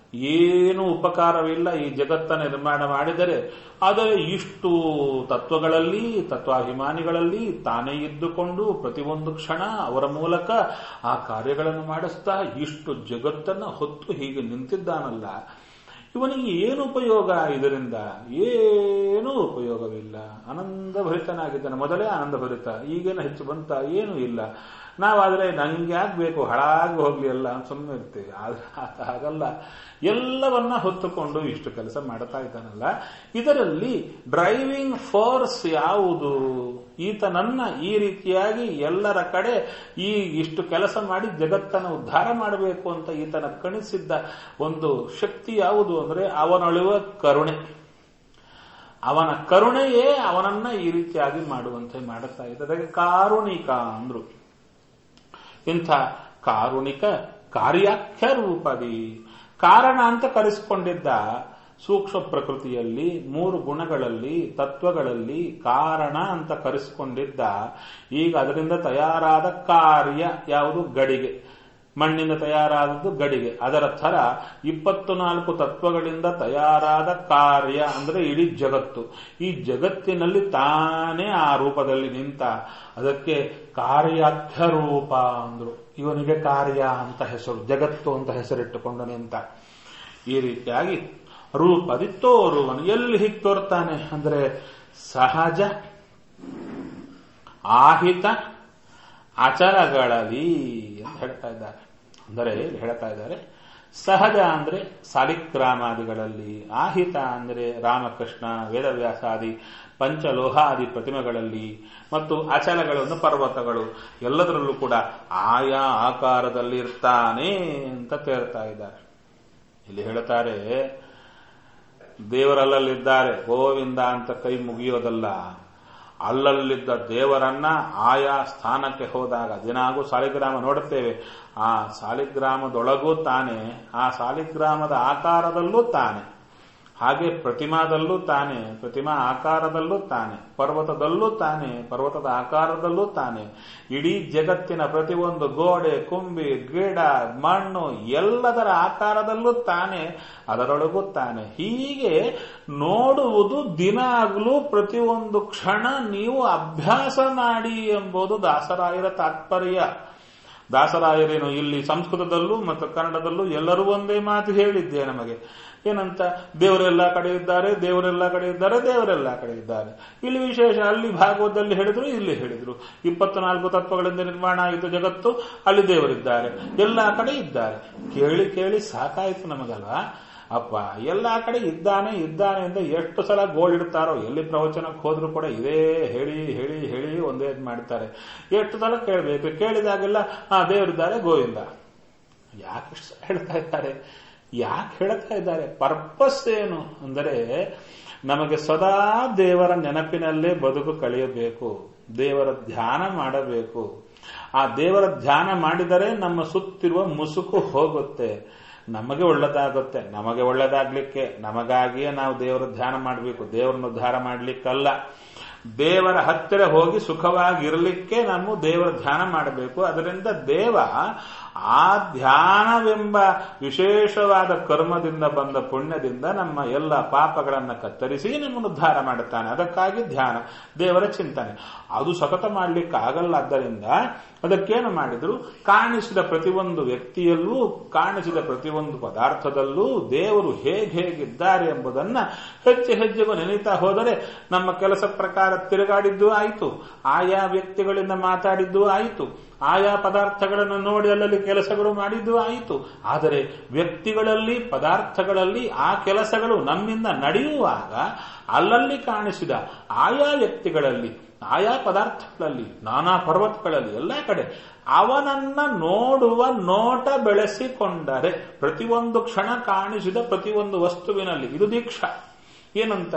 ಏನು ಉಪಕಾರವಿಲ್ಲ ಈ ಜಗತ್ತನ್ನು ನಿರ್ಮಾಣ ಮಾಡಿದರೆ ಆದರೆ ಇಷ್ಟು ತತ್ವಗಳಲ್ಲಿ ತತ್ವಾಭಿಮಾನಿಗಳಲ್ಲಿ ತಾನೇ ಇದ್ದುಕೊಂಡು ಪ್ರತಿಯೊಂದು ಕ್ಷಣ ಅವರ ಮೂಲಕ ಆ ಕಾರ್ಯಗಳನ್ನು ಮಾಡಿಸ್ತಾ ಇಷ್ಟು ಜಗತ್ತನ್ನು ಹೊತ್ತು ಹೀಗೆ ನಿಂತಿದ್ದಾನಲ್ಲ ಇವನಿಗೆ ಏನು ಉಪಯೋಗ ಇದರಿಂದ ಏನೂ ಉಪಯೋಗವಿಲ್ಲ ಆನಂದಭರಿತನಾಗಿದ್ದಾನೆ ಮೊದಲೇ ಆನಂದಭರಿತ ಈಗೇನು ಹೆಚ್ಚು ಬಂತ ಏನೂ ಇಲ್ಲ ನಾವಾದರೆ ನಂಗೆ ಯಾಕೆ ಬೇಕು ಹಾಳಾಗಿ ಹೋಗ್ಲಿ ಅಲ್ಲ ಸುಮ್ಮನೆ ಇರ್ತೀವಿ ಹಾಗಲ್ಲ ಎಲ್ಲವನ್ನ ಹೊತ್ತುಕೊಂಡು ಇಷ್ಟು ಕೆಲಸ ಮಾಡ್ತಾ ಇದ್ದಾನಲ್ಲ ಇದರಲ್ಲಿ ಡ್ರೈವಿಂಗ್ ಫೋರ್ಸ್ ಯಾವುದು ಈತನನ್ನ ಈ ರೀತಿಯಾಗಿ ಎಲ್ಲರ ಕಡೆ ಈ ಇಷ್ಟು ಕೆಲಸ ಮಾಡಿ ಜಗತ್ತನ್ನು ಉದ್ಧಾರ ಮಾಡಬೇಕು ಅಂತ ಈತನ ಕಣಿಸಿದ್ದ ಒಂದು ಶಕ್ತಿ ಯಾವುದು ಅಂದ್ರೆ ಅವನೊಳುವ ಕರುಣೆ ಅವನ ಕರುಣೆಯೇ ಅವನನ್ನ ಈ ರೀತಿಯಾಗಿ ಮಾಡುವಂತೆ ಮಾಡುತ್ತಾ ಇದ್ದಾರೆ ಕಾರುಣಿಕ ಅಂದ್ರು ಇಂಥ ಕಾರುಣಿಕ ಕಾರ್ಯಾಖ್ಯ ರೂಪದಿ ಕಾರಣ ಅಂತ ಕರೆಸಿಕೊಂಡಿದ್ದ ಸೂಕ್ಷ್ಮ ಪ್ರಕೃತಿಯಲ್ಲಿ ಮೂರು ಗುಣಗಳಲ್ಲಿ ತತ್ವಗಳಲ್ಲಿ ಕಾರಣ ಅಂತ ಕರೆಸಿಕೊಂಡಿದ್ದ ಈಗ ಅದರಿಂದ ತಯಾರಾದ ಕಾರ್ಯ ಯಾವುದು ಗಡಿಗೆ ಮಣ್ಣಿಂದ ತಯಾರಾದದ್ದು ಗಡಿಗೆ ಅದರ ಥರ ಇಪ್ಪತ್ತು ನಾಲ್ಕು ತತ್ವಗಳಿಂದ ತಯಾರಾದ ಕಾರ್ಯ ಅಂದ್ರೆ ಇಡೀ ಜಗತ್ತು ಈ ಜಗತ್ತಿನಲ್ಲಿ ತಾನೇ ಆ ರೂಪದಲ್ಲಿ ನಿಂತ ಅದಕ್ಕೆ ಕಾರ್ಯಾಖ್ಯ ರೂಪ ಅಂದ್ರು ಇವನಿಗೆ ಕಾರ್ಯ ಅಂತ ಹೆಸರು ಜಗತ್ತು ಅಂತ ಹೆಸರಿಟ್ಟುಕೊಂಡು ನಿಂತ ಈ ರೀತಿಯಾಗಿ ರೂಪದಿ ತೋರುವನು ಎಲ್ಲಿ ಹೀಗೆ ತೋರ್ತಾನೆ ಅಂದ್ರೆ ಸಹಜ ಆಹಿತ ಅಚಲಗಳಲ್ಲಿ ಅಂತ ಹೇಳ್ತಾ ಇದ್ದಾರೆ ಅಂದರೆ ಹೇಳ್ತಾ ಇದ್ದಾರೆ ಸಹಜ ಅಂದ್ರೆ ಸಾಲಿಗ್ರಾಮಾದಿಗಳಲ್ಲಿ ಆಹಿತ ಅಂದ್ರೆ ರಾಮಕೃಷ್ಣ ವೇದವ್ಯಾಸಾದಿ ಪಂಚಲೋಹಾದಿ ಪ್ರತಿಮೆಗಳಲ್ಲಿ ಮತ್ತು ಅಚಲಗಳನ್ನು ಪರ್ವತಗಳು ಎಲ್ಲದರಲ್ಲೂ ಕೂಡ ಆಯಾ ಆಕಾರದಲ್ಲಿ ಇರ್ತಾನೆ ಅಂತ ತೇರ್ತಾ ಇದ್ದಾರೆ ಇಲ್ಲಿ ಹೇಳ್ತಾರೆ ದೇವರಲ್ಲಲ್ಲಿದ್ದಾರೆ ಗೋವಿಂದ ಅಂತ ಕೈ ಮುಗಿಯೋದಲ್ಲ ಅಲ್ಲಲ್ಲಿದ್ದ ದೇವರನ್ನ ಆಯಾ ಸ್ಥಾನಕ್ಕೆ ಹೋದಾಗ ದಿನಾಗೂ ಸಾಲಿಗ್ರಾಮ ನೋಡುತ್ತೇವೆ ಆ ಸಾಲಿಗ್ರಾಮದೊಳಗೂ ತಾನೆ ಆ ಸಾಲಿಗ್ರಾಮದ ಆಕಾರದಲ್ಲೂ ತಾನೆ ಹಾಗೆ ಪ್ರತಿಮಾದಲ್ಲೂ ತಾನೆ ಪ್ರತಿಮಾ ಆಕಾರದಲ್ಲೂ ತಾನೆ ಪರ್ವತದಲ್ಲೂ ತಾನೆ ಪರ್ವತದ ಆಕಾರದಲ್ಲೂ ತಾನೆ ಇಡೀ ಜಗತ್ತಿನ ಪ್ರತಿಯೊಂದು ಗೋಡೆ ಕುಂಬಿ ಗಿಡ ಮಣ್ಣು ಎಲ್ಲದರ ಆಕಾರದಲ್ಲೂ ತಾನೆ ಅದರೊಳಗೂ ತಾನೆ ಹೀಗೆ ನೋಡುವುದು ದಿನಾಗ್ಲೂ ಪ್ರತಿಯೊಂದು ಕ್ಷಣ ನೀವು ಅಭ್ಯಾಸ ಮಾಡಿ ಎಂಬುದು ದಾಸರಾಯರ ತಾತ್ಪರ್ಯ ದಾಸರಾಯರೇನು ಇಲ್ಲಿ ಸಂಸ್ಕೃತದಲ್ಲೂ ಮತ್ತು ಕನ್ನಡದಲ್ಲೂ ಎಲ್ಲರೂ ಒಂದೇ ಮಾತು ಹೇಳಿದ್ದೆ ನಮಗೆ ಏನಂತ ದೇವರೆಲ್ಲ ಕಡೆ ಇದ್ದಾರೆ ದೇವರೆಲ್ಲ ಕಡೆ ಇದ್ದಾರೆ ದೇವರೆಲ್ಲ ಕಡೆ ಇದ್ದಾರೆ ಇಲ್ಲಿ ವಿಶೇಷ ಅಲ್ಲಿ ಭಾಗವತದಲ್ಲಿ ಹೇಳಿದ್ರು ಇಲ್ಲಿ ಹೇಳಿದ್ರು ಇಪ್ಪತ್ನಾಲ್ಕು ತತ್ವಗಳಿಂದ ನಿರ್ಮಾಣ ಆಯಿತು ಜಗತ್ತು ಅಲ್ಲಿ ದೇವರಿದ್ದಾರೆ ಎಲ್ಲ ಕಡೆ ಇದ್ದಾರೆ ಕೇಳಿ ಕೇಳಿ ಸಾಕಾಯ್ತು ನಮಗಲ್ವಾ ಅಪ್ಪ ಎಲ್ಲಾ ಕಡೆ ಇದ್ದಾನೆ ಇದ್ದಾನೆ ಅಂತ ಎಷ್ಟು ಸಲ ಗೋಳಿಡ್ತಾರೋ ಎಲ್ಲಿ ಪ್ರವಚನಕ್ಕೆ ಹೋದ್ರು ಕೂಡ ಇದೇ ಹೇಳಿ ಹೇಳಿ ಹೇಳಿ ಒಂದೇ ಮಾಡ್ತಾರೆ ಎಷ್ಟು ಸಲ ಕೇಳಬೇಕು ಕೇಳಿದಾಗೆಲ್ಲ ಆ ದೇವರಿದ್ದಾರೆ ಗೋವಿಂದ ಯಾಕೆ ಹೇಳ್ತಾ ಇದ್ದಾರೆ ಯಾಕೆ ಹೇಳ್ತಾ ಇದ್ದಾರೆ ಪರ್ಪಸ್ ಏನು ಅಂದರೆ ನಮಗೆ ಸದಾ ದೇವರ ನೆನಪಿನಲ್ಲೇ ಬದುಕು ಕಳೆಯಬೇಕು ದೇವರ ಧ್ಯಾನ ಮಾಡಬೇಕು ಆ ದೇವರ ಧ್ಯಾನ ಮಾಡಿದರೆ ನಮ್ಮ ಸುತ್ತಿರುವ ಮುಸುಕು ಹೋಗುತ್ತೆ ನಮಗೆ ಒಳ್ಳೇದಾಗುತ್ತೆ ನಮಗೆ ಒಳ್ಳೇದಾಗ್ಲಿಕ್ಕೆ ನಮಗಾಗಿಯೇ ನಾವು ದೇವರ ಧ್ಯಾನ ಮಾಡಬೇಕು ದೇವರನ್ನು ಉದ್ಧಾರ ಮಾಡ್ಲಿಕ್ಕಲ್ಲ ದೇವರ ಹತ್ತಿರ ಹೋಗಿ ಸುಖವಾಗಿರಲಿಕ್ಕೆ ನಾವು ದೇವರ ಧ್ಯಾನ ಮಾಡಬೇಕು ಅದರಿಂದ ದೇವ ಆ ಧ್ಯಾನವೆಂಬ ವಿಶೇಷವಾದ ಕರ್ಮದಿಂದ ಬಂದ ಪುಣ್ಯದಿಂದ ನಮ್ಮ ಎಲ್ಲ ಪಾಪಗಳನ್ನು ಕತ್ತರಿಸಿ ನಮ್ಮನ್ನು ಉದ್ಧಾರ ಮಾಡುತ್ತಾನೆ ಅದಕ್ಕಾಗಿ ಧ್ಯಾನ ದೇವರ ಚಿಂತನೆ ಅದು ಸತತ ಮಾಡ್ಲಿಕ್ಕೆ ಆಗಲ್ಲ ಆದ್ದರಿಂದ ಅದಕ್ಕೇನು ಮಾಡಿದ್ರು ಕಾಣಿಸಿದ ಪ್ರತಿಯೊಂದು ವ್ಯಕ್ತಿಯಲ್ಲೂ ಕಾಣಿಸಿದ ಪ್ರತಿಯೊಂದು ಪದಾರ್ಥದಲ್ಲೂ ದೇವರು ಹೇಗೆ ಹೇಗಿದ್ದಾರೆ ಎಂಬುದನ್ನ ಹೆಜ್ಜೆ ಹೆಜ್ಜೆಗೂ ನೆನೀತಾ ಹೋದರೆ ನಮ್ಮ ಕೆಲಸ ಪ್ರಕಾರ ತಿರುಗಾಡಿದ್ದು ಆಯಿತು ಆಯಾ ವ್ಯಕ್ತಿಗಳಿಂದ ಮಾತಾಡಿದ್ದು ಆಯಿತು ಆಯಾ ಪದಾರ್ಥಗಳನ್ನು ನೋಡಿ ಅಲ್ಲಲ್ಲಿ ಕೆಲಸಗಳು ಮಾಡಿದ್ದು ಆಯಿತು ಆದರೆ ವ್ಯಕ್ತಿಗಳಲ್ಲಿ ಪದಾರ್ಥಗಳಲ್ಲಿ ಆ ಕೆಲಸಗಳು ನಮ್ಮಿಂದ ನಡೆಯುವಾಗ ಅಲ್ಲಲ್ಲಿ ಕಾಣಿಸಿದ ಆಯಾ ವ್ಯಕ್ತಿಗಳಲ್ಲಿ ಆಯಾ ಪದಾರ್ಥಗಳಲ್ಲಿ ನಾನಾ ಪರ್ವತಗಳಲ್ಲಿ ಎಲ್ಲ ಕಡೆ ಅವನನ್ನ ನೋಡುವ ನೋಟ ಬೆಳೆಸಿಕೊಂಡರೆ ಪ್ರತಿಯೊಂದು ಕ್ಷಣ ಕಾಣಿಸಿದ ಪ್ರತಿಯೊಂದು ವಸ್ತುವಿನಲ್ಲಿ ಇದು ದೀಕ್ಷಾ ಏನಂತ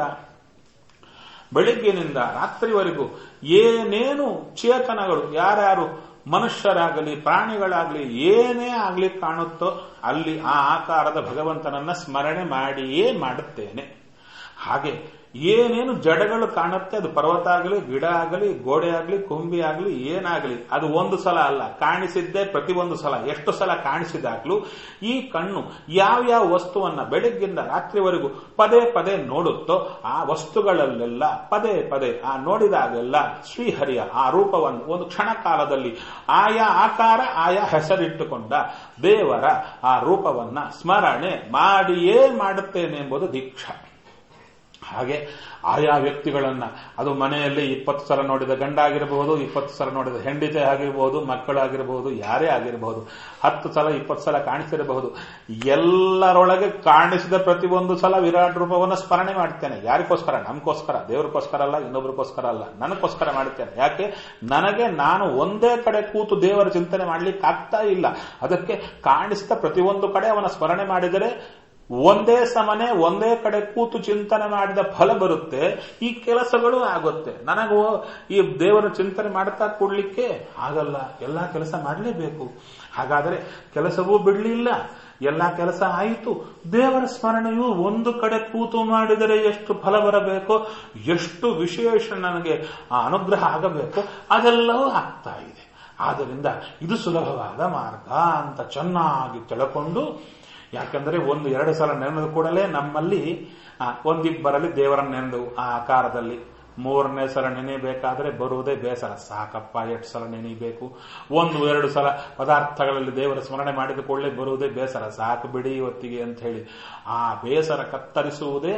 ಬೆಳಿಗ್ಗಿನಿಂದ ರಾತ್ರಿವರೆಗೂ ಏನೇನು ಚೇತನಗಳು ಯಾರ್ಯಾರು ಮನುಷ್ಯರಾಗಲಿ ಪ್ರಾಣಿಗಳಾಗಲಿ ಏನೇ ಆಗ್ಲಿ ಕಾಣುತ್ತೋ ಅಲ್ಲಿ ಆ ಆಕಾರದ ಭಗವಂತನನ್ನ ಸ್ಮರಣೆ ಮಾಡಿಯೇ ಮಾಡುತ್ತೇನೆ ಹಾಗೆ ಏನೇನು ಜಡಗಳು ಕಾಣುತ್ತೆ ಅದು ಪರ್ವತ ಆಗಲಿ ಗಿಡ ಆಗಲಿ ಗೋಡೆ ಆಗಲಿ ಕೊಂಬಿ ಆಗಲಿ ಏನಾಗಲಿ ಅದು ಒಂದು ಸಲ ಅಲ್ಲ ಕಾಣಿಸಿದ್ದೇ ಪ್ರತಿಯೊಂದು ಸಲ ಎಷ್ಟು ಸಲ ಕಾಣಿಸಿದಾಗ್ಲೂ ಈ ಕಣ್ಣು ಯಾವ್ಯಾವ ವಸ್ತುವನ್ನ ಬೆಳಗ್ಗಿಂದ ರಾತ್ರಿವರೆಗೂ ಪದೇ ಪದೇ ನೋಡುತ್ತೋ ಆ ವಸ್ತುಗಳಲ್ಲೆಲ್ಲ ಪದೇ ಪದೇ ಆ ನೋಡಿದಾಗೆಲ್ಲ ಶ್ರೀಹರಿಯ ಆ ರೂಪವನ್ನು ಒಂದು ಕ್ಷಣ ಕಾಲದಲ್ಲಿ ಆಯಾ ಆಕಾರ ಆಯಾ ಹೆಸರಿಟ್ಟುಕೊಂಡ ದೇವರ ಆ ರೂಪವನ್ನ ಸ್ಮರಣೆ ಮಾಡಿಯೇ ಮಾಡುತ್ತೇನೆ ಎಂಬುದು ದೀಕ್ಷಾ ಹಾಗೆ ಆಯಾ ವ್ಯಕ್ತಿಗಳನ್ನ ಅದು ಮನೆಯಲ್ಲಿ ಇಪ್ಪತ್ತು ಸಲ ನೋಡಿದ ಗಂಡ ಆಗಿರಬಹುದು ಇಪ್ಪತ್ತು ಸಲ ನೋಡಿದ ಹೆಂಡತಿ ಆಗಿರಬಹುದು ಮಕ್ಕಳಾಗಿರಬಹುದು ಯಾರೇ ಆಗಿರಬಹುದು ಹತ್ತು ಸಲ ಇಪ್ಪತ್ತು ಸಲ ಕಾಣಿಸಿರಬಹುದು ಎಲ್ಲರೊಳಗೆ ಕಾಣಿಸಿದ ಪ್ರತಿಯೊಂದು ಸಲ ವಿರಾಟ್ ರೂಪವನ್ನು ಸ್ಮರಣೆ ಮಾಡ್ತೇನೆ ಯಾರಿಗೋಸ್ಕರ ನಮಗೋಸ್ಕರ ದೇವರಿಗೋಸ್ಕರ ಅಲ್ಲ ಇನ್ನೊಬ್ರಿಗೋಸ್ಕರ ಅಲ್ಲ ನನಗೋಸ್ಕರ ಮಾಡ್ತೇನೆ ಯಾಕೆ ನನಗೆ ನಾನು ಒಂದೇ ಕಡೆ ಕೂತು ದೇವರ ಚಿಂತನೆ ಮಾಡ್ಲಿಕ್ಕೆ ಆಗ್ತಾ ಇಲ್ಲ ಅದಕ್ಕೆ ಕಾಣಿಸಿದ ಪ್ರತಿಯೊಂದು ಕಡೆ ಅವನ ಸ್ಮರಣೆ ಮಾಡಿದರೆ ಒಂದೇ ಸಮನೆ ಒಂದೇ ಕಡೆ ಕೂತು ಚಿಂತನೆ ಮಾಡಿದ ಫಲ ಬರುತ್ತೆ ಈ ಕೆಲಸಗಳು ಆಗುತ್ತೆ ನನಗೂ ಈ ದೇವರ ಚಿಂತನೆ ಮಾಡ್ತಾ ಕೊಡ್ಲಿಕ್ಕೆ ಆಗಲ್ಲ ಎಲ್ಲಾ ಕೆಲಸ ಮಾಡಲೇಬೇಕು ಹಾಗಾದರೆ ಕೆಲಸವೂ ಬಿಡ್ಲಿಲ್ಲ ಎಲ್ಲಾ ಕೆಲಸ ಆಯಿತು ದೇವರ ಸ್ಮರಣೆಯು ಒಂದು ಕಡೆ ಕೂತು ಮಾಡಿದರೆ ಎಷ್ಟು ಫಲ ಬರಬೇಕೋ ಎಷ್ಟು ವಿಶೇಷ ನನಗೆ ಆ ಅನುಗ್ರಹ ಆಗಬೇಕೋ ಅದೆಲ್ಲವೂ ಆಗ್ತಾ ಇದೆ ಆದ್ದರಿಂದ ಇದು ಸುಲಭವಾದ ಮಾರ್ಗ ಅಂತ ಚೆನ್ನಾಗಿ ತಿಳ್ಕೊಂಡು ಯಾಕಂದ್ರೆ ಒಂದು ಎರಡು ಸಲ ನೆನೆದ ಕೂಡಲೇ ನಮ್ಮಲ್ಲಿ ಒಂದಿಬ್ಬರಲ್ಲಿ ದೇವರನ್ನ ನೆನೆದು ಆ ಆಕಾರದಲ್ಲಿ ಮೂರನೇ ಸಲ ನೆನೆಯಬೇಕಾದ್ರೆ ಬರುವುದೇ ಬೇಸರ ಸಾಕಪ್ಪ ಎಷ್ಟು ಸಲ ನೆನೆಯಬೇಕು ಒಂದು ಎರಡು ಸಲ ಪದಾರ್ಥಗಳಲ್ಲಿ ದೇವರ ಸ್ಮರಣೆ ಮಾಡಿದ ಕೂಡಲೇ ಬರುವುದೇ ಬೇಸರ ಸಾಕು ಬಿಡಿ ಇವತ್ತಿಗೆ ಅಂತ ಹೇಳಿ ಆ ಬೇಸರ ಕತ್ತರಿಸುವುದೇ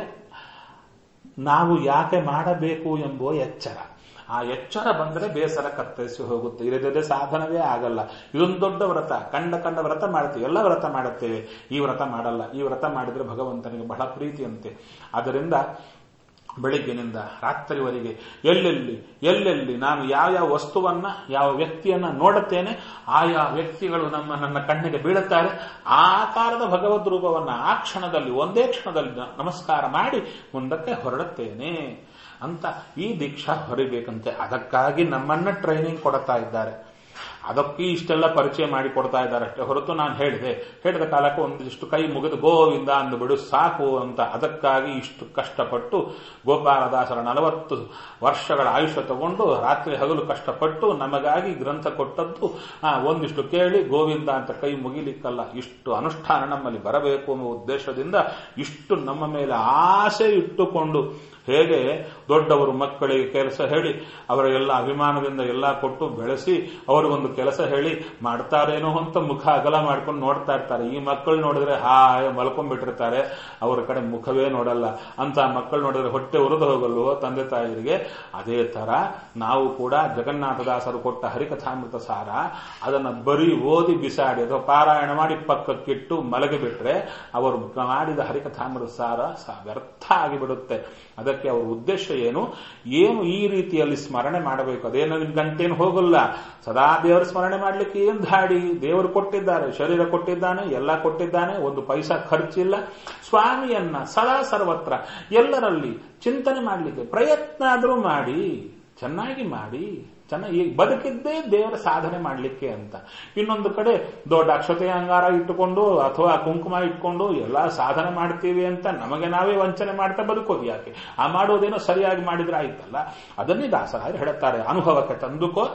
ನಾವು ಯಾಕೆ ಮಾಡಬೇಕು ಎಂಬುವ ಎಚ್ಚರ ಆ ಎಚ್ಚರ ಬಂದರೆ ಬೇಸರ ಕತ್ತರಿಸಿ ಹೋಗುತ್ತೆ ಇಲ್ಲದೇ ಸಾಧನವೇ ಆಗಲ್ಲ ಇದೊಂದು ದೊಡ್ಡ ವ್ರತ ಕಂಡ ಕಂಡ ವ್ರತ ಮಾಡ್ತೀವಿ ಎಲ್ಲ ವ್ರತ ಮಾಡುತ್ತೇವೆ ಈ ವ್ರತ ಮಾಡಲ್ಲ ಈ ವ್ರತ ಮಾಡಿದ್ರೆ ಭಗವಂತನಿಗೆ ಬಹಳ ಪ್ರೀತಿಯಂತೆ ಆದ್ದರಿಂದ ಬೆಳಿಗ್ಗಿನಿಂದ ರಾತ್ರಿವರೆಗೆ ಎಲ್ಲೆಲ್ಲಿ ಎಲ್ಲೆಲ್ಲಿ ನಾನು ಯಾವ ಯಾವ ವಸ್ತುವನ್ನ ಯಾವ ವ್ಯಕ್ತಿಯನ್ನ ನೋಡುತ್ತೇನೆ ಆಯಾ ವ್ಯಕ್ತಿಗಳು ನಮ್ಮ ನನ್ನ ಕಣ್ಣಿಗೆ ಬೀಳುತ್ತಾರೆ ಆ ಆಕಾರದ ಭಗವದ್ ರೂಪವನ್ನ ಆ ಕ್ಷಣದಲ್ಲಿ ಒಂದೇ ಕ್ಷಣದಲ್ಲಿ ನಮಸ್ಕಾರ ಮಾಡಿ ಮುಂದಕ್ಕೆ ಹೊರಡುತ್ತೇನೆ ಅಂತ ಈ ದೀಕ್ಷಾ ಹೊರಿಬೇಕಂತೆ ಅದಕ್ಕಾಗಿ ನಮ್ಮನ್ನ ಟ್ರೈನಿಂಗ್ ಕೊಡ್ತಾ ಇದ್ದಾರೆ ಅದಕ್ಕೆ ಇಷ್ಟೆಲ್ಲ ಪರಿಚಯ ಮಾಡಿ ಕೊಡ್ತಾ ಇದ್ದಾರೆ ಅಷ್ಟೇ ಹೊರತು ನಾನು ಹೇಳಿದೆ ಹೇಳಿದ ಕಾಲಕ್ಕೆ ಒಂದಿಷ್ಟು ಕೈ ಮುಗಿದು ಗೋವಿಂದ ಅಂದುಬಿಡು ಸಾಕು ಅಂತ ಅದಕ್ಕಾಗಿ ಇಷ್ಟು ಕಷ್ಟಪಟ್ಟು ಗೋಪಾಲದಾಸರ ನಲವತ್ತು ವರ್ಷಗಳ ಆಯುಷ್ಯ ತಗೊಂಡು ರಾತ್ರಿ ಹಗಲು ಕಷ್ಟಪಟ್ಟು ನಮಗಾಗಿ ಗ್ರಂಥ ಕೊಟ್ಟದ್ದು ಒಂದಿಷ್ಟು ಕೇಳಿ ಗೋವಿಂದ ಅಂತ ಕೈ ಮುಗಿಲಿಕ್ಕಲ್ಲ ಇಷ್ಟು ಅನುಷ್ಠಾನ ನಮ್ಮಲ್ಲಿ ಬರಬೇಕು ಅನ್ನೋ ಉದ್ದೇಶದಿಂದ ಇಷ್ಟು ನಮ್ಮ ಮೇಲೆ ಆಸೆ ಇಟ್ಟುಕೊಂಡು ಹೇಗೆ ದೊಡ್ಡವರು ಮಕ್ಕಳಿಗೆ ಕೆಲಸ ಹೇಳಿ ಅವರ ಎಲ್ಲ ಅಭಿಮಾನದಿಂದ ಎಲ್ಲ ಕೊಟ್ಟು ಬೆಳೆಸಿ ಅವರಿಗೊಂದು ಕೆಲಸ ಹೇಳಿ ಮಾಡ್ತಾರೇನೋ ಅಂತ ಮುಖ ಅಗಲ ಮಾಡ್ಕೊಂಡು ನೋಡ್ತಾ ಇರ್ತಾರೆ ಈ ಮಕ್ಕಳು ನೋಡಿದ್ರೆ ಹಾಯ್ ಮಲ್ಕೊಂಡ್ಬಿಟ್ಟಿರ್ತಾರೆ ಅವರ ಕಡೆ ಮುಖವೇ ನೋಡಲ್ಲ ಅಂತ ಮಕ್ಕಳು ನೋಡಿದ್ರೆ ಹೊಟ್ಟೆ ಉರಿದು ಹೋಗಲ್ವೋ ತಂದೆ ತಾಯಿಗಳಿಗೆ ಅದೇ ತರ ನಾವು ಕೂಡ ಜಗನ್ನಾಥದಾಸರು ಕೊಟ್ಟ ಹರಿಕಥಾಮೃತ ಸಾರ ಅದನ್ನ ಬರೀ ಓದಿ ಬಿಸಾಡಿ ಅಥವಾ ಪಾರಾಯಣ ಮಾಡಿ ಪಕ್ಕಕ್ಕಿಟ್ಟು ಮಲಗಿಬಿಟ್ರೆ ಅವರು ಮಾಡಿದ ಹರಿಕಥಾಮೃತ ಸಾರ ವ್ಯರ್ಥ ಆಗಿಬಿಡುತ್ತೆ ಅದಕ್ಕೆ ಅವರ ಉದ್ದೇಶ ಏನು ಏನು ಈ ರೀತಿಯಲ್ಲಿ ಸ್ಮರಣೆ ಮಾಡಬೇಕು ಅದೇನು ನಿಮ್ ಗಂಟೇನು ಹೋಗಲ್ಲ ಸದಾ ದೇವರ ಸ್ಮರಣೆ ಮಾಡ್ಲಿಕ್ಕೆ ಏನ್ ಧಾಡಿ ದೇವರು ಕೊಟ್ಟಿದ್ದಾರೆ ಶರೀರ ಕೊಟ್ಟಿದ್ದಾನೆ ಎಲ್ಲ ಕೊಟ್ಟಿದ್ದಾನೆ ಒಂದು ಪೈಸಾ ಖರ್ಚಿಲ್ಲ ಸ್ವಾಮಿಯನ್ನ ಸದಾ ಸರ್ವತ್ರ ಎಲ್ಲರಲ್ಲಿ ಚಿಂತನೆ ಮಾಡಲಿಕ್ಕೆ ಪ್ರಯತ್ನ ಆದರೂ ಮಾಡಿ ಚೆನ್ನಾಗಿ ಮಾಡಿ ಚೆನ್ನಾಗಿ ಈಗ ಬದುಕಿದ್ದೇ ದೇವರ ಸಾಧನೆ ಮಾಡಲಿಕ್ಕೆ ಅಂತ ಇನ್ನೊಂದು ಕಡೆ ದೊಡ್ಡ ಅಕ್ಷತೆ ಅಂಗಾರ ಇಟ್ಟುಕೊಂಡು ಅಥವಾ ಕುಂಕುಮ ಇಟ್ಕೊಂಡು ಎಲ್ಲ ಸಾಧನೆ ಮಾಡ್ತೀವಿ ಅಂತ ನಮಗೆ ನಾವೇ ವಂಚನೆ ಮಾಡ್ತಾ ಬದುಕೋದು ಯಾಕೆ ಆ ಮಾಡೋದೇನೋ ಸರಿಯಾಗಿ ಮಾಡಿದ್ರೆ ಆಯ್ತಲ್ಲ ಅದನ್ನೇ ದಾಸರಾಯರು ಹೇಳುತ್ತಾರೆ ಅನುಭವಕ್ಕೆ ತಂದುಕೋ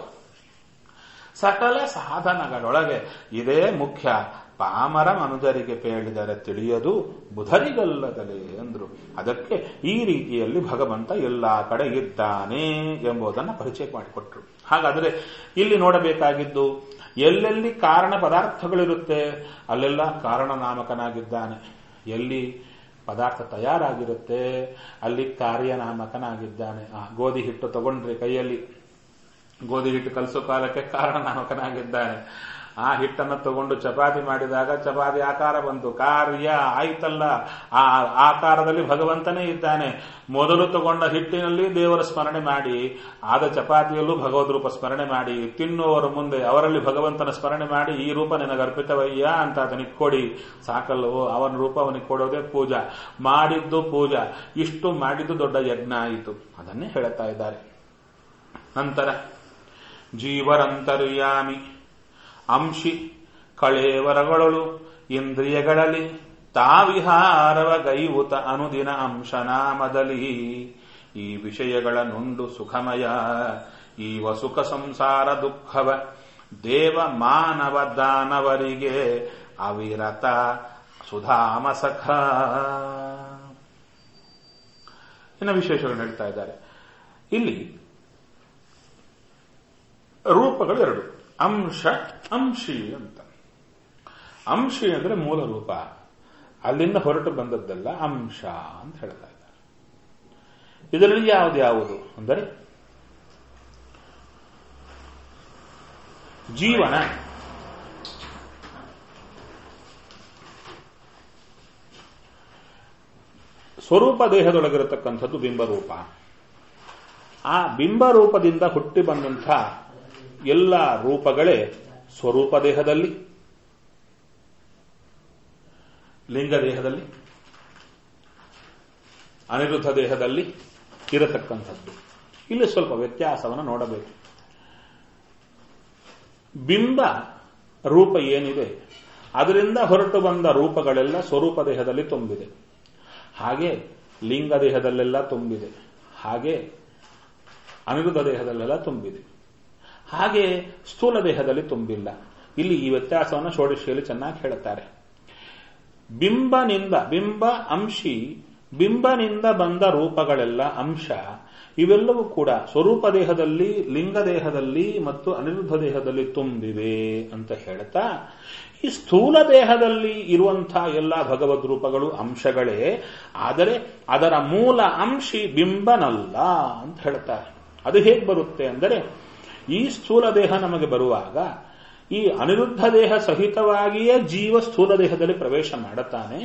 ಸಕಲ ಸಾಧನಗಳೊಳಗೆ ಇದೇ ಮುಖ್ಯ ಪಾಮರ ಮನುಜರಿಗೆ ಪೇಳಿದರೆ ತಿಳಿಯದು ಬುಧರಿಗಲ್ಲದಲೇ ಎಂದ್ರು ಅದಕ್ಕೆ ಈ ರೀತಿಯಲ್ಲಿ ಭಗವಂತ ಎಲ್ಲಾ ಕಡೆ ಇದ್ದಾನೆ ಎಂಬುದನ್ನು ಪರಿಚಯ ಮಾಡಿಕೊಟ್ರು ಹಾಗಾದರೆ ಇಲ್ಲಿ ನೋಡಬೇಕಾಗಿದ್ದು ಎಲ್ಲೆಲ್ಲಿ ಕಾರಣ ಪದಾರ್ಥಗಳಿರುತ್ತೆ ಅಲ್ಲೆಲ್ಲ ಕಾರಣ ನಾಮಕನಾಗಿದ್ದಾನೆ ಎಲ್ಲಿ ಪದಾರ್ಥ ತಯಾರಾಗಿರುತ್ತೆ ಅಲ್ಲಿ ಕಾರ್ಯನಾಮಕನಾಗಿದ್ದಾನೆ ಆ ಗೋಧಿ ಹಿಟ್ಟು ತಗೊಂಡ್ರಿ ಕೈಯಲ್ಲಿ ಗೋಧಿ ಹಿಟ್ಟು ಕಲಸೋ ಕಾಲಕ್ಕೆ ಕಾರಣನಾಮಕನಾಗಿದ್ದಾನೆ ಆ ಹಿಟ್ಟನ್ನು ತಗೊಂಡು ಚಪಾತಿ ಮಾಡಿದಾಗ ಚಪಾತಿ ಆಕಾರ ಬಂತು ಕಾರ್ಯ ಆಯ್ತಲ್ಲ ಆ ಆಕಾರದಲ್ಲಿ ಭಗವಂತನೇ ಇದ್ದಾನೆ ಮೊದಲು ತಗೊಂಡ ಹಿಟ್ಟಿನಲ್ಲಿ ದೇವರ ಸ್ಮರಣೆ ಮಾಡಿ ಆದ ಚಪಾತಿಯಲ್ಲೂ ಭಗವದ್ ರೂಪ ಸ್ಮರಣೆ ಮಾಡಿ ತಿನ್ನುವವರ ಮುಂದೆ ಅವರಲ್ಲಿ ಭಗವಂತನ ಸ್ಮರಣೆ ಮಾಡಿ ಈ ರೂಪ ನಿನಗೆ ಅರ್ಪಿತವಯ್ಯ ಅಂತ ಅದನಿಗೆ ಕೊಡಿ ಸಾಕಲ್ಲವೋ ಅವನ ರೂಪ ಅವನಿಗೆ ಕೊಡೋದೇ ಪೂಜಾ ಮಾಡಿದ್ದು ಪೂಜಾ ಇಷ್ಟು ಮಾಡಿದ್ದು ದೊಡ್ಡ ಯಜ್ಞ ಆಯಿತು ಅದನ್ನೇ ಹೇಳುತ್ತಾ ಇದ್ದಾರೆ ನಂತರ ಜೀವರಂತರ್ಯಾಮಿ ಅಂಶಿ ಕಳೇವರಗಳು ಇಂದ್ರಿಯಗಳಲ್ಲಿ ತಾವಿಹಾರವ ಗೈವುತ ಅನುದಿನ ಅಂಶನಾಮದಲ್ಲಿ ಈ ವಿಷಯಗಳ ನುಂಡು ಸುಖಮಯ ಈ ವಸುಖ ಸಂಸಾರ ದುಃಖವ ದೇವ ಮಾನವ ದಾನವರಿಗೆ ಅವಿರತ ಸುಧಾಮಸಖ ಇನ್ನು ವಿಶೇಷಗಳು ಹೇಳ್ತಾ ಇದ್ದಾರೆ ಇಲ್ಲಿ ರೂಪಗಳು ಎರಡು ಅಂಶ ಅಂಶಿ ಅಂತ ಅಂಶಿ ಅಂದ್ರೆ ಮೂಲ ರೂಪ ಅಲ್ಲಿಂದ ಹೊರಟು ಬಂದದ್ದಲ್ಲ ಅಂಶ ಅಂತ ಹೇಳ್ತಾ ಇದ್ದಾರೆ ಇದರಲ್ಲಿ ಯಾವುದು ಯಾವುದು ಅಂದರೆ ಜೀವನ ಸ್ವರೂಪ ದೇಹದೊಳಗಿರತಕ್ಕಂಥದ್ದು ಬಿಂಬರೂಪ ಆ ಬಿಂಬರೂಪದಿಂದ ಹುಟ್ಟಿ ಬಂದಂಥ ಎಲ್ಲ ರೂಪಗಳೇ ಸ್ವರೂಪ ದೇಹದಲ್ಲಿ ಲಿಂಗ ದೇಹದಲ್ಲಿ ಅನಿರುದ್ಧ ದೇಹದಲ್ಲಿ ಇರತಕ್ಕಂಥದ್ದು ಇಲ್ಲಿ ಸ್ವಲ್ಪ ವ್ಯತ್ಯಾಸವನ್ನು ನೋಡಬೇಕು ಬಿಂಬ ರೂಪ ಏನಿದೆ ಅದರಿಂದ ಹೊರಟು ಬಂದ ರೂಪಗಳೆಲ್ಲ ಸ್ವರೂಪ ದೇಹದಲ್ಲಿ ತುಂಬಿದೆ ಹಾಗೆ ಲಿಂಗ ದೇಹದಲ್ಲೆಲ್ಲ ತುಂಬಿದೆ ಹಾಗೆ ಅನಿರುದ್ಧ ದೇಹದಲ್ಲೆಲ್ಲ ತುಂಬಿದೆ ಹಾಗೆ ಸ್ಥೂಲ ದೇಹದಲ್ಲಿ ತುಂಬಿಲ್ಲ ಇಲ್ಲಿ ಈ ವ್ಯತ್ಯಾಸವನ್ನು ಷೋಡಶಿಯಲ್ಲಿ ಚೆನ್ನಾಗಿ ಹೇಳುತ್ತಾರೆ ಬಿಂಬನಿಂದ ಬಿಂಬ ಅಂಶಿ ಬಿಂಬನಿಂದ ಬಂದ ರೂಪಗಳೆಲ್ಲ ಅಂಶ ಇವೆಲ್ಲವೂ ಕೂಡ ಸ್ವರೂಪ ದೇಹದಲ್ಲಿ ಲಿಂಗ ದೇಹದಲ್ಲಿ ಮತ್ತು ಅನಿರುದ್ಧ ದೇಹದಲ್ಲಿ ತುಂಬಿವೆ ಅಂತ ಹೇಳ್ತಾ ಈ ಸ್ಥೂಲ ದೇಹದಲ್ಲಿ ಇರುವಂತಹ ಎಲ್ಲ ಭಗವದ್ ರೂಪಗಳು ಅಂಶಗಳೇ ಆದರೆ ಅದರ ಮೂಲ ಅಂಶಿ ಬಿಂಬನಲ್ಲ ಅಂತ ಹೇಳ್ತಾರೆ ಅದು ಹೇಗೆ ಬರುತ್ತೆ ಅಂದರೆ ಈ ಸ್ಥೂಲ ದೇಹ ನಮಗೆ ಬರುವಾಗ ಈ ಅನಿರುದ್ಧ ದೇಹ ಸಹಿತವಾಗಿಯೇ ಜೀವ ಸ್ಥೂಲ ದೇಹದಲ್ಲಿ ಪ್ರವೇಶ ಮಾಡುತ್ತಾನೆ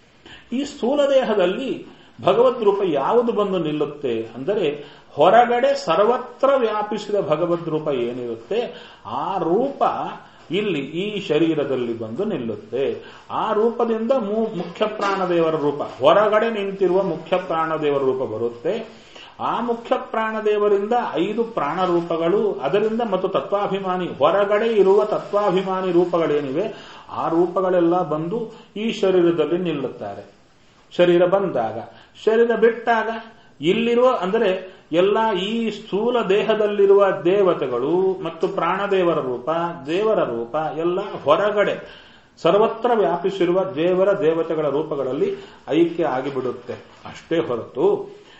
ಈ ಸ್ಥೂಲ ದೇಹದಲ್ಲಿ ಭಗವದ್ ರೂಪ ಯಾವುದು ಬಂದು ನಿಲ್ಲುತ್ತೆ ಅಂದರೆ ಹೊರಗಡೆ ಸರ್ವತ್ರ ವ್ಯಾಪಿಸಿದ ಭಗವದ್ ರೂಪ ಏನಿರುತ್ತೆ ಆ ರೂಪ ಇಲ್ಲಿ ಈ ಶರೀರದಲ್ಲಿ ಬಂದು ನಿಲ್ಲುತ್ತೆ ಆ ರೂಪದಿಂದ ಮುಖ್ಯ ಪ್ರಾಣದೇವರ ರೂಪ ಹೊರಗಡೆ ನಿಂತಿರುವ ಮುಖ್ಯ ಪ್ರಾಣದೇವರ ರೂಪ ಬರುತ್ತೆ ಆ ಮುಖ್ಯ ಪ್ರಾಣದೇವರಿಂದ ಐದು ಪ್ರಾಣ ರೂಪಗಳು ಅದರಿಂದ ಮತ್ತು ತತ್ವಾಭಿಮಾನಿ ಹೊರಗಡೆ ಇರುವ ತತ್ವಾಭಿಮಾನಿ ರೂಪಗಳೇನಿವೆ ಆ ರೂಪಗಳೆಲ್ಲ ಬಂದು ಈ ಶರೀರದಲ್ಲಿ ನಿಲ್ಲುತ್ತಾರೆ ಶರೀರ ಬಂದಾಗ ಶರೀರ ಬಿಟ್ಟಾಗ ಇಲ್ಲಿರುವ ಅಂದರೆ ಎಲ್ಲ ಈ ಸ್ಥೂಲ ದೇಹದಲ್ಲಿರುವ ದೇವತೆಗಳು ಮತ್ತು ಪ್ರಾಣದೇವರ ರೂಪ ದೇವರ ರೂಪ ಎಲ್ಲ ಹೊರಗಡೆ ಸರ್ವತ್ರ ವ್ಯಾಪಿಸಿರುವ ದೇವರ ದೇವತೆಗಳ ರೂಪಗಳಲ್ಲಿ ಐಕ್ಯ ಆಗಿಬಿಡುತ್ತೆ ಅಷ್ಟೇ ಹೊರತು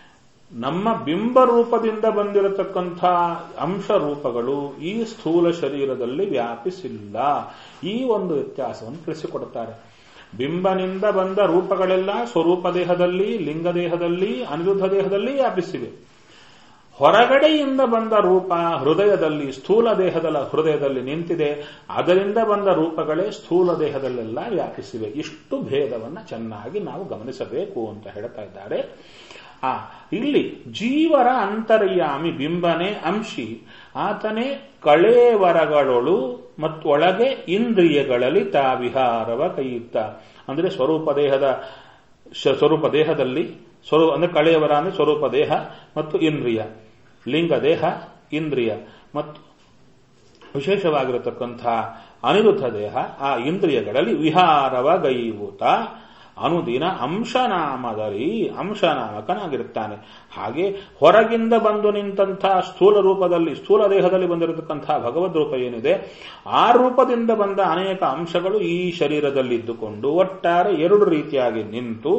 ನಮ್ಮ ಬಿಂಬ ರೂಪದಿಂದ ಬಂದಿರತಕ್ಕಂಥ ಅಂಶ ರೂಪಗಳು ಈ ಸ್ಥೂಲ ಶರೀರದಲ್ಲಿ ವ್ಯಾಪಿಸಿಲ್ಲ ಈ ಒಂದು ವ್ಯತ್ಯಾಸವನ್ನು ತಿಳಿಸಿಕೊಡುತ್ತಾರೆ ಬಿಂಬನಿಂದ ಬಂದ ರೂಪಗಳೆಲ್ಲ ಸ್ವರೂಪ ದೇಹದಲ್ಲಿ ಲಿಂಗ ದೇಹದಲ್ಲಿ ಅನಿರುದ್ಧ ದೇಹದಲ್ಲಿ ವ್ಯಾಪಿಸಿವೆ ಹೊರಗಡೆಯಿಂದ ಬಂದ ರೂಪ ಹೃದಯದಲ್ಲಿ ಸ್ಥೂಲ ದೇಹದ ಹೃದಯದಲ್ಲಿ ನಿಂತಿದೆ ಅದರಿಂದ ಬಂದ ರೂಪಗಳೇ ಸ್ಥೂಲ ದೇಹದಲ್ಲೆಲ್ಲ ವ್ಯಾಪಿಸಿವೆ ಇಷ್ಟು ಭೇದವನ್ನು ಚೆನ್ನಾಗಿ ನಾವು ಗಮನಿಸಬೇಕು ಅಂತ ಹೇಳ್ತಾ ಇದ್ದಾರೆ ಆ ಇಲ್ಲಿ ಜೀವರ ಅಂತರ್ಯಾಮಿ ಬಿಂಬನೆ ಅಂಶಿ ಆತನೇ ಕಳೇವರಗಳೊಳು ಮತ್ತು ಒಳಗೆ ಇಂದ್ರಿಯಗಳಲ್ಲಿ ತಾ ವಿಹಾರವ ಕೈಯುತ್ತ ಅಂದ್ರೆ ಸ್ವರೂಪ ದೇಹದ ಸ್ವರೂಪ ದೇಹದಲ್ಲಿ ಸ್ವರೂಪ ಅಂದ್ರೆ ಕಳೆಯವರ ಅಂದ್ರೆ ಸ್ವರೂಪ ದೇಹ ಮತ್ತು ಇಂದ್ರಿಯ ಲಿಂಗ ದೇಹ ಇಂದ್ರಿಯ ಮತ್ತು ವಿಶೇಷವಾಗಿರತಕ್ಕಂಥ ಅನಿರುದ್ಧ ದೇಹ ಆ ಇಂದ್ರಿಯಗಳಲ್ಲಿ ವಿಹಾರವ ಗೈಭೂತ ಅನುದಿನ ಅಂಶನಾಮದಲ್ಲಿ ಅಂಶನಾಮಕನಾಗಿರುತ್ತಾನೆ ಹಾಗೆ ಹೊರಗಿಂದ ಬಂದು ನಿಂತಹ ಸ್ಥೂಲ ರೂಪದಲ್ಲಿ ಸ್ಥೂಲ ದೇಹದಲ್ಲಿ ಬಂದಿರತಕ್ಕಂತಹ ಭಗವದ್ ರೂಪ ಏನಿದೆ ಆ ರೂಪದಿಂದ ಬಂದ ಅನೇಕ ಅಂಶಗಳು ಈ ಶರೀರದಲ್ಲಿದ್ದುಕೊಂಡು ಒಟ್ಟಾರೆ ಎರಡು ರೀತಿಯಾಗಿ ನಿಂತು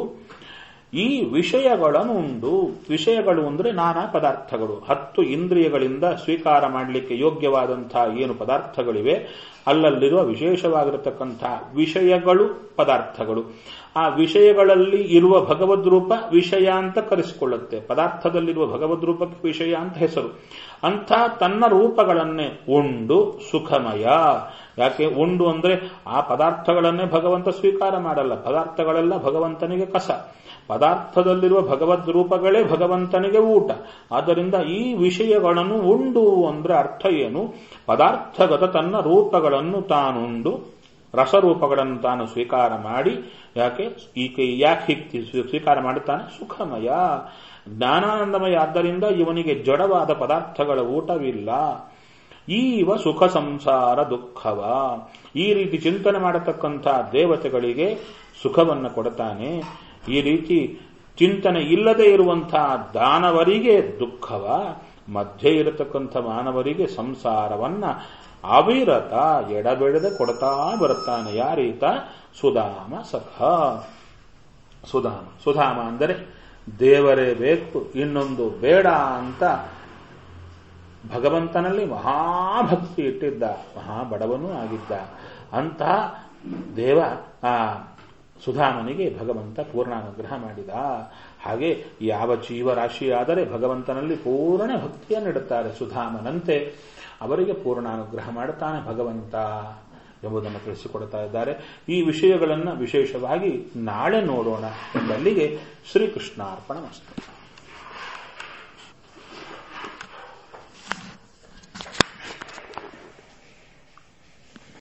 ಈ ವಿಷಯಗಳನ್ನು ಉಂಡು ವಿಷಯಗಳು ಅಂದರೆ ನಾನಾ ಪದಾರ್ಥಗಳು ಹತ್ತು ಇಂದ್ರಿಯಗಳಿಂದ ಸ್ವೀಕಾರ ಮಾಡಲಿಕ್ಕೆ ಯೋಗ್ಯವಾದಂತಹ ಏನು ಪದಾರ್ಥಗಳಿವೆ ಅಲ್ಲಲ್ಲಿರುವ ವಿಶೇಷವಾಗಿರತಕ್ಕಂಥ ವಿಷಯಗಳು ಪದಾರ್ಥಗಳು ಆ ವಿಷಯಗಳಲ್ಲಿ ಇರುವ ಭಗವದ್ ರೂಪ ವಿಷಯ ಅಂತ ಕರೆಸಿಕೊಳ್ಳುತ್ತೆ ಪದಾರ್ಥದಲ್ಲಿರುವ ಭಗವದ್ ರೂಪಕ್ಕೆ ವಿಷಯ ಅಂತ ಹೆಸರು ಅಂಥ ತನ್ನ ರೂಪಗಳನ್ನೇ ಉಂಡು ಸುಖಮಯ ಯಾಕೆ ಉಂಡು ಅಂದ್ರೆ ಆ ಪದಾರ್ಥಗಳನ್ನೇ ಭಗವಂತ ಸ್ವೀಕಾರ ಮಾಡಲ್ಲ ಪದಾರ್ಥಗಳೆಲ್ಲ ಭಗವಂತನಿಗೆ ಕಸ ಪದಾರ್ಥದಲ್ಲಿರುವ ಭಗವದ್ ರೂಪಗಳೇ ಭಗವಂತನಿಗೆ ಊಟ ಆದ್ದರಿಂದ ಈ ವಿಷಯಗಳನ್ನು ಉಂಡು ಅಂದ್ರೆ ಅರ್ಥ ಏನು ಪದಾರ್ಥಗತ ತನ್ನ ರೂಪಗಳನ್ನು ತಾನುಂಡು ರಸರೂಪಗಳನ್ನು ತಾನು ಸ್ವೀಕಾರ ಮಾಡಿ ಯಾಕೆ ಈಕೆ ಯಾಕೆ ಸ್ವೀಕಾರ ಮಾಡುತ್ತಾನೆ ಸುಖಮಯ ಜ್ಞಾನಾನಂದಮಯ ಆದ್ದರಿಂದ ಇವನಿಗೆ ಜಡವಾದ ಪದಾರ್ಥಗಳ ಊಟವಿಲ್ಲ ಈವ ಸುಖ ಸಂಸಾರ ದುಃಖವ ಈ ರೀತಿ ಚಿಂತನೆ ಮಾಡತಕ್ಕಂಥ ದೇವತೆಗಳಿಗೆ ಸುಖವನ್ನು ಕೊಡ್ತಾನೆ ಈ ರೀತಿ ಚಿಂತನೆ ಇಲ್ಲದೆ ಇರುವಂತಹ ದಾನವರಿಗೆ ದುಃಖವ ಮಧ್ಯೆ ಇರತಕ್ಕಂಥ ಮಾನವರಿಗೆ ಸಂಸಾರವನ್ನ ಅವಿರತ ಎಡಬಿಡದೆ ಕೊಡ್ತಾ ಬರುತ್ತಾನೆ ಯಾರೀತ ಸುಧಾಮ ಸಖ ಸುಧಾಮ ಸುಧಾಮ ಅಂದರೆ ದೇವರೇ ಬೇಕು ಇನ್ನೊಂದು ಬೇಡ ಅಂತ ಭಗವಂತನಲ್ಲಿ ಮಹಾಭಕ್ತಿ ಇಟ್ಟಿದ್ದ ಮಹಾ ಬಡವನೂ ಆಗಿದ್ದ ಅಂತಹ ದೇವ ಆ ಸುಧಾಮನಿಗೆ ಭಗವಂತ ಪೂರ್ಣಾನುಗ್ರಹ ಮಾಡಿದ ಹಾಗೆ ಯಾವ ಜೀವರಾಶಿಯಾದರೆ ಭಗವಂತನಲ್ಲಿ ಪೂರ್ಣ ಭಕ್ತಿಯನ್ನಿಡುತ್ತಾರೆ ಸುಧಾಮನಂತೆ ಅವರಿಗೆ ಪೂರ್ಣಾನುಗ್ರಹ ಮಾಡುತ್ತಾನೆ ಭಗವಂತ ಎಂಬುದನ್ನು ತಿಳಿಸಿಕೊಡ್ತಾ ಇದ್ದಾರೆ ಈ ವಿಷಯಗಳನ್ನು ವಿಶೇಷವಾಗಿ ನಾಳೆ ನೋಡೋಣ ಎಂಬಲ್ಲಿಗೆ ಶ್ರೀಕೃಷ್ಣಾರ್ಪಣ ಮಸ್ತು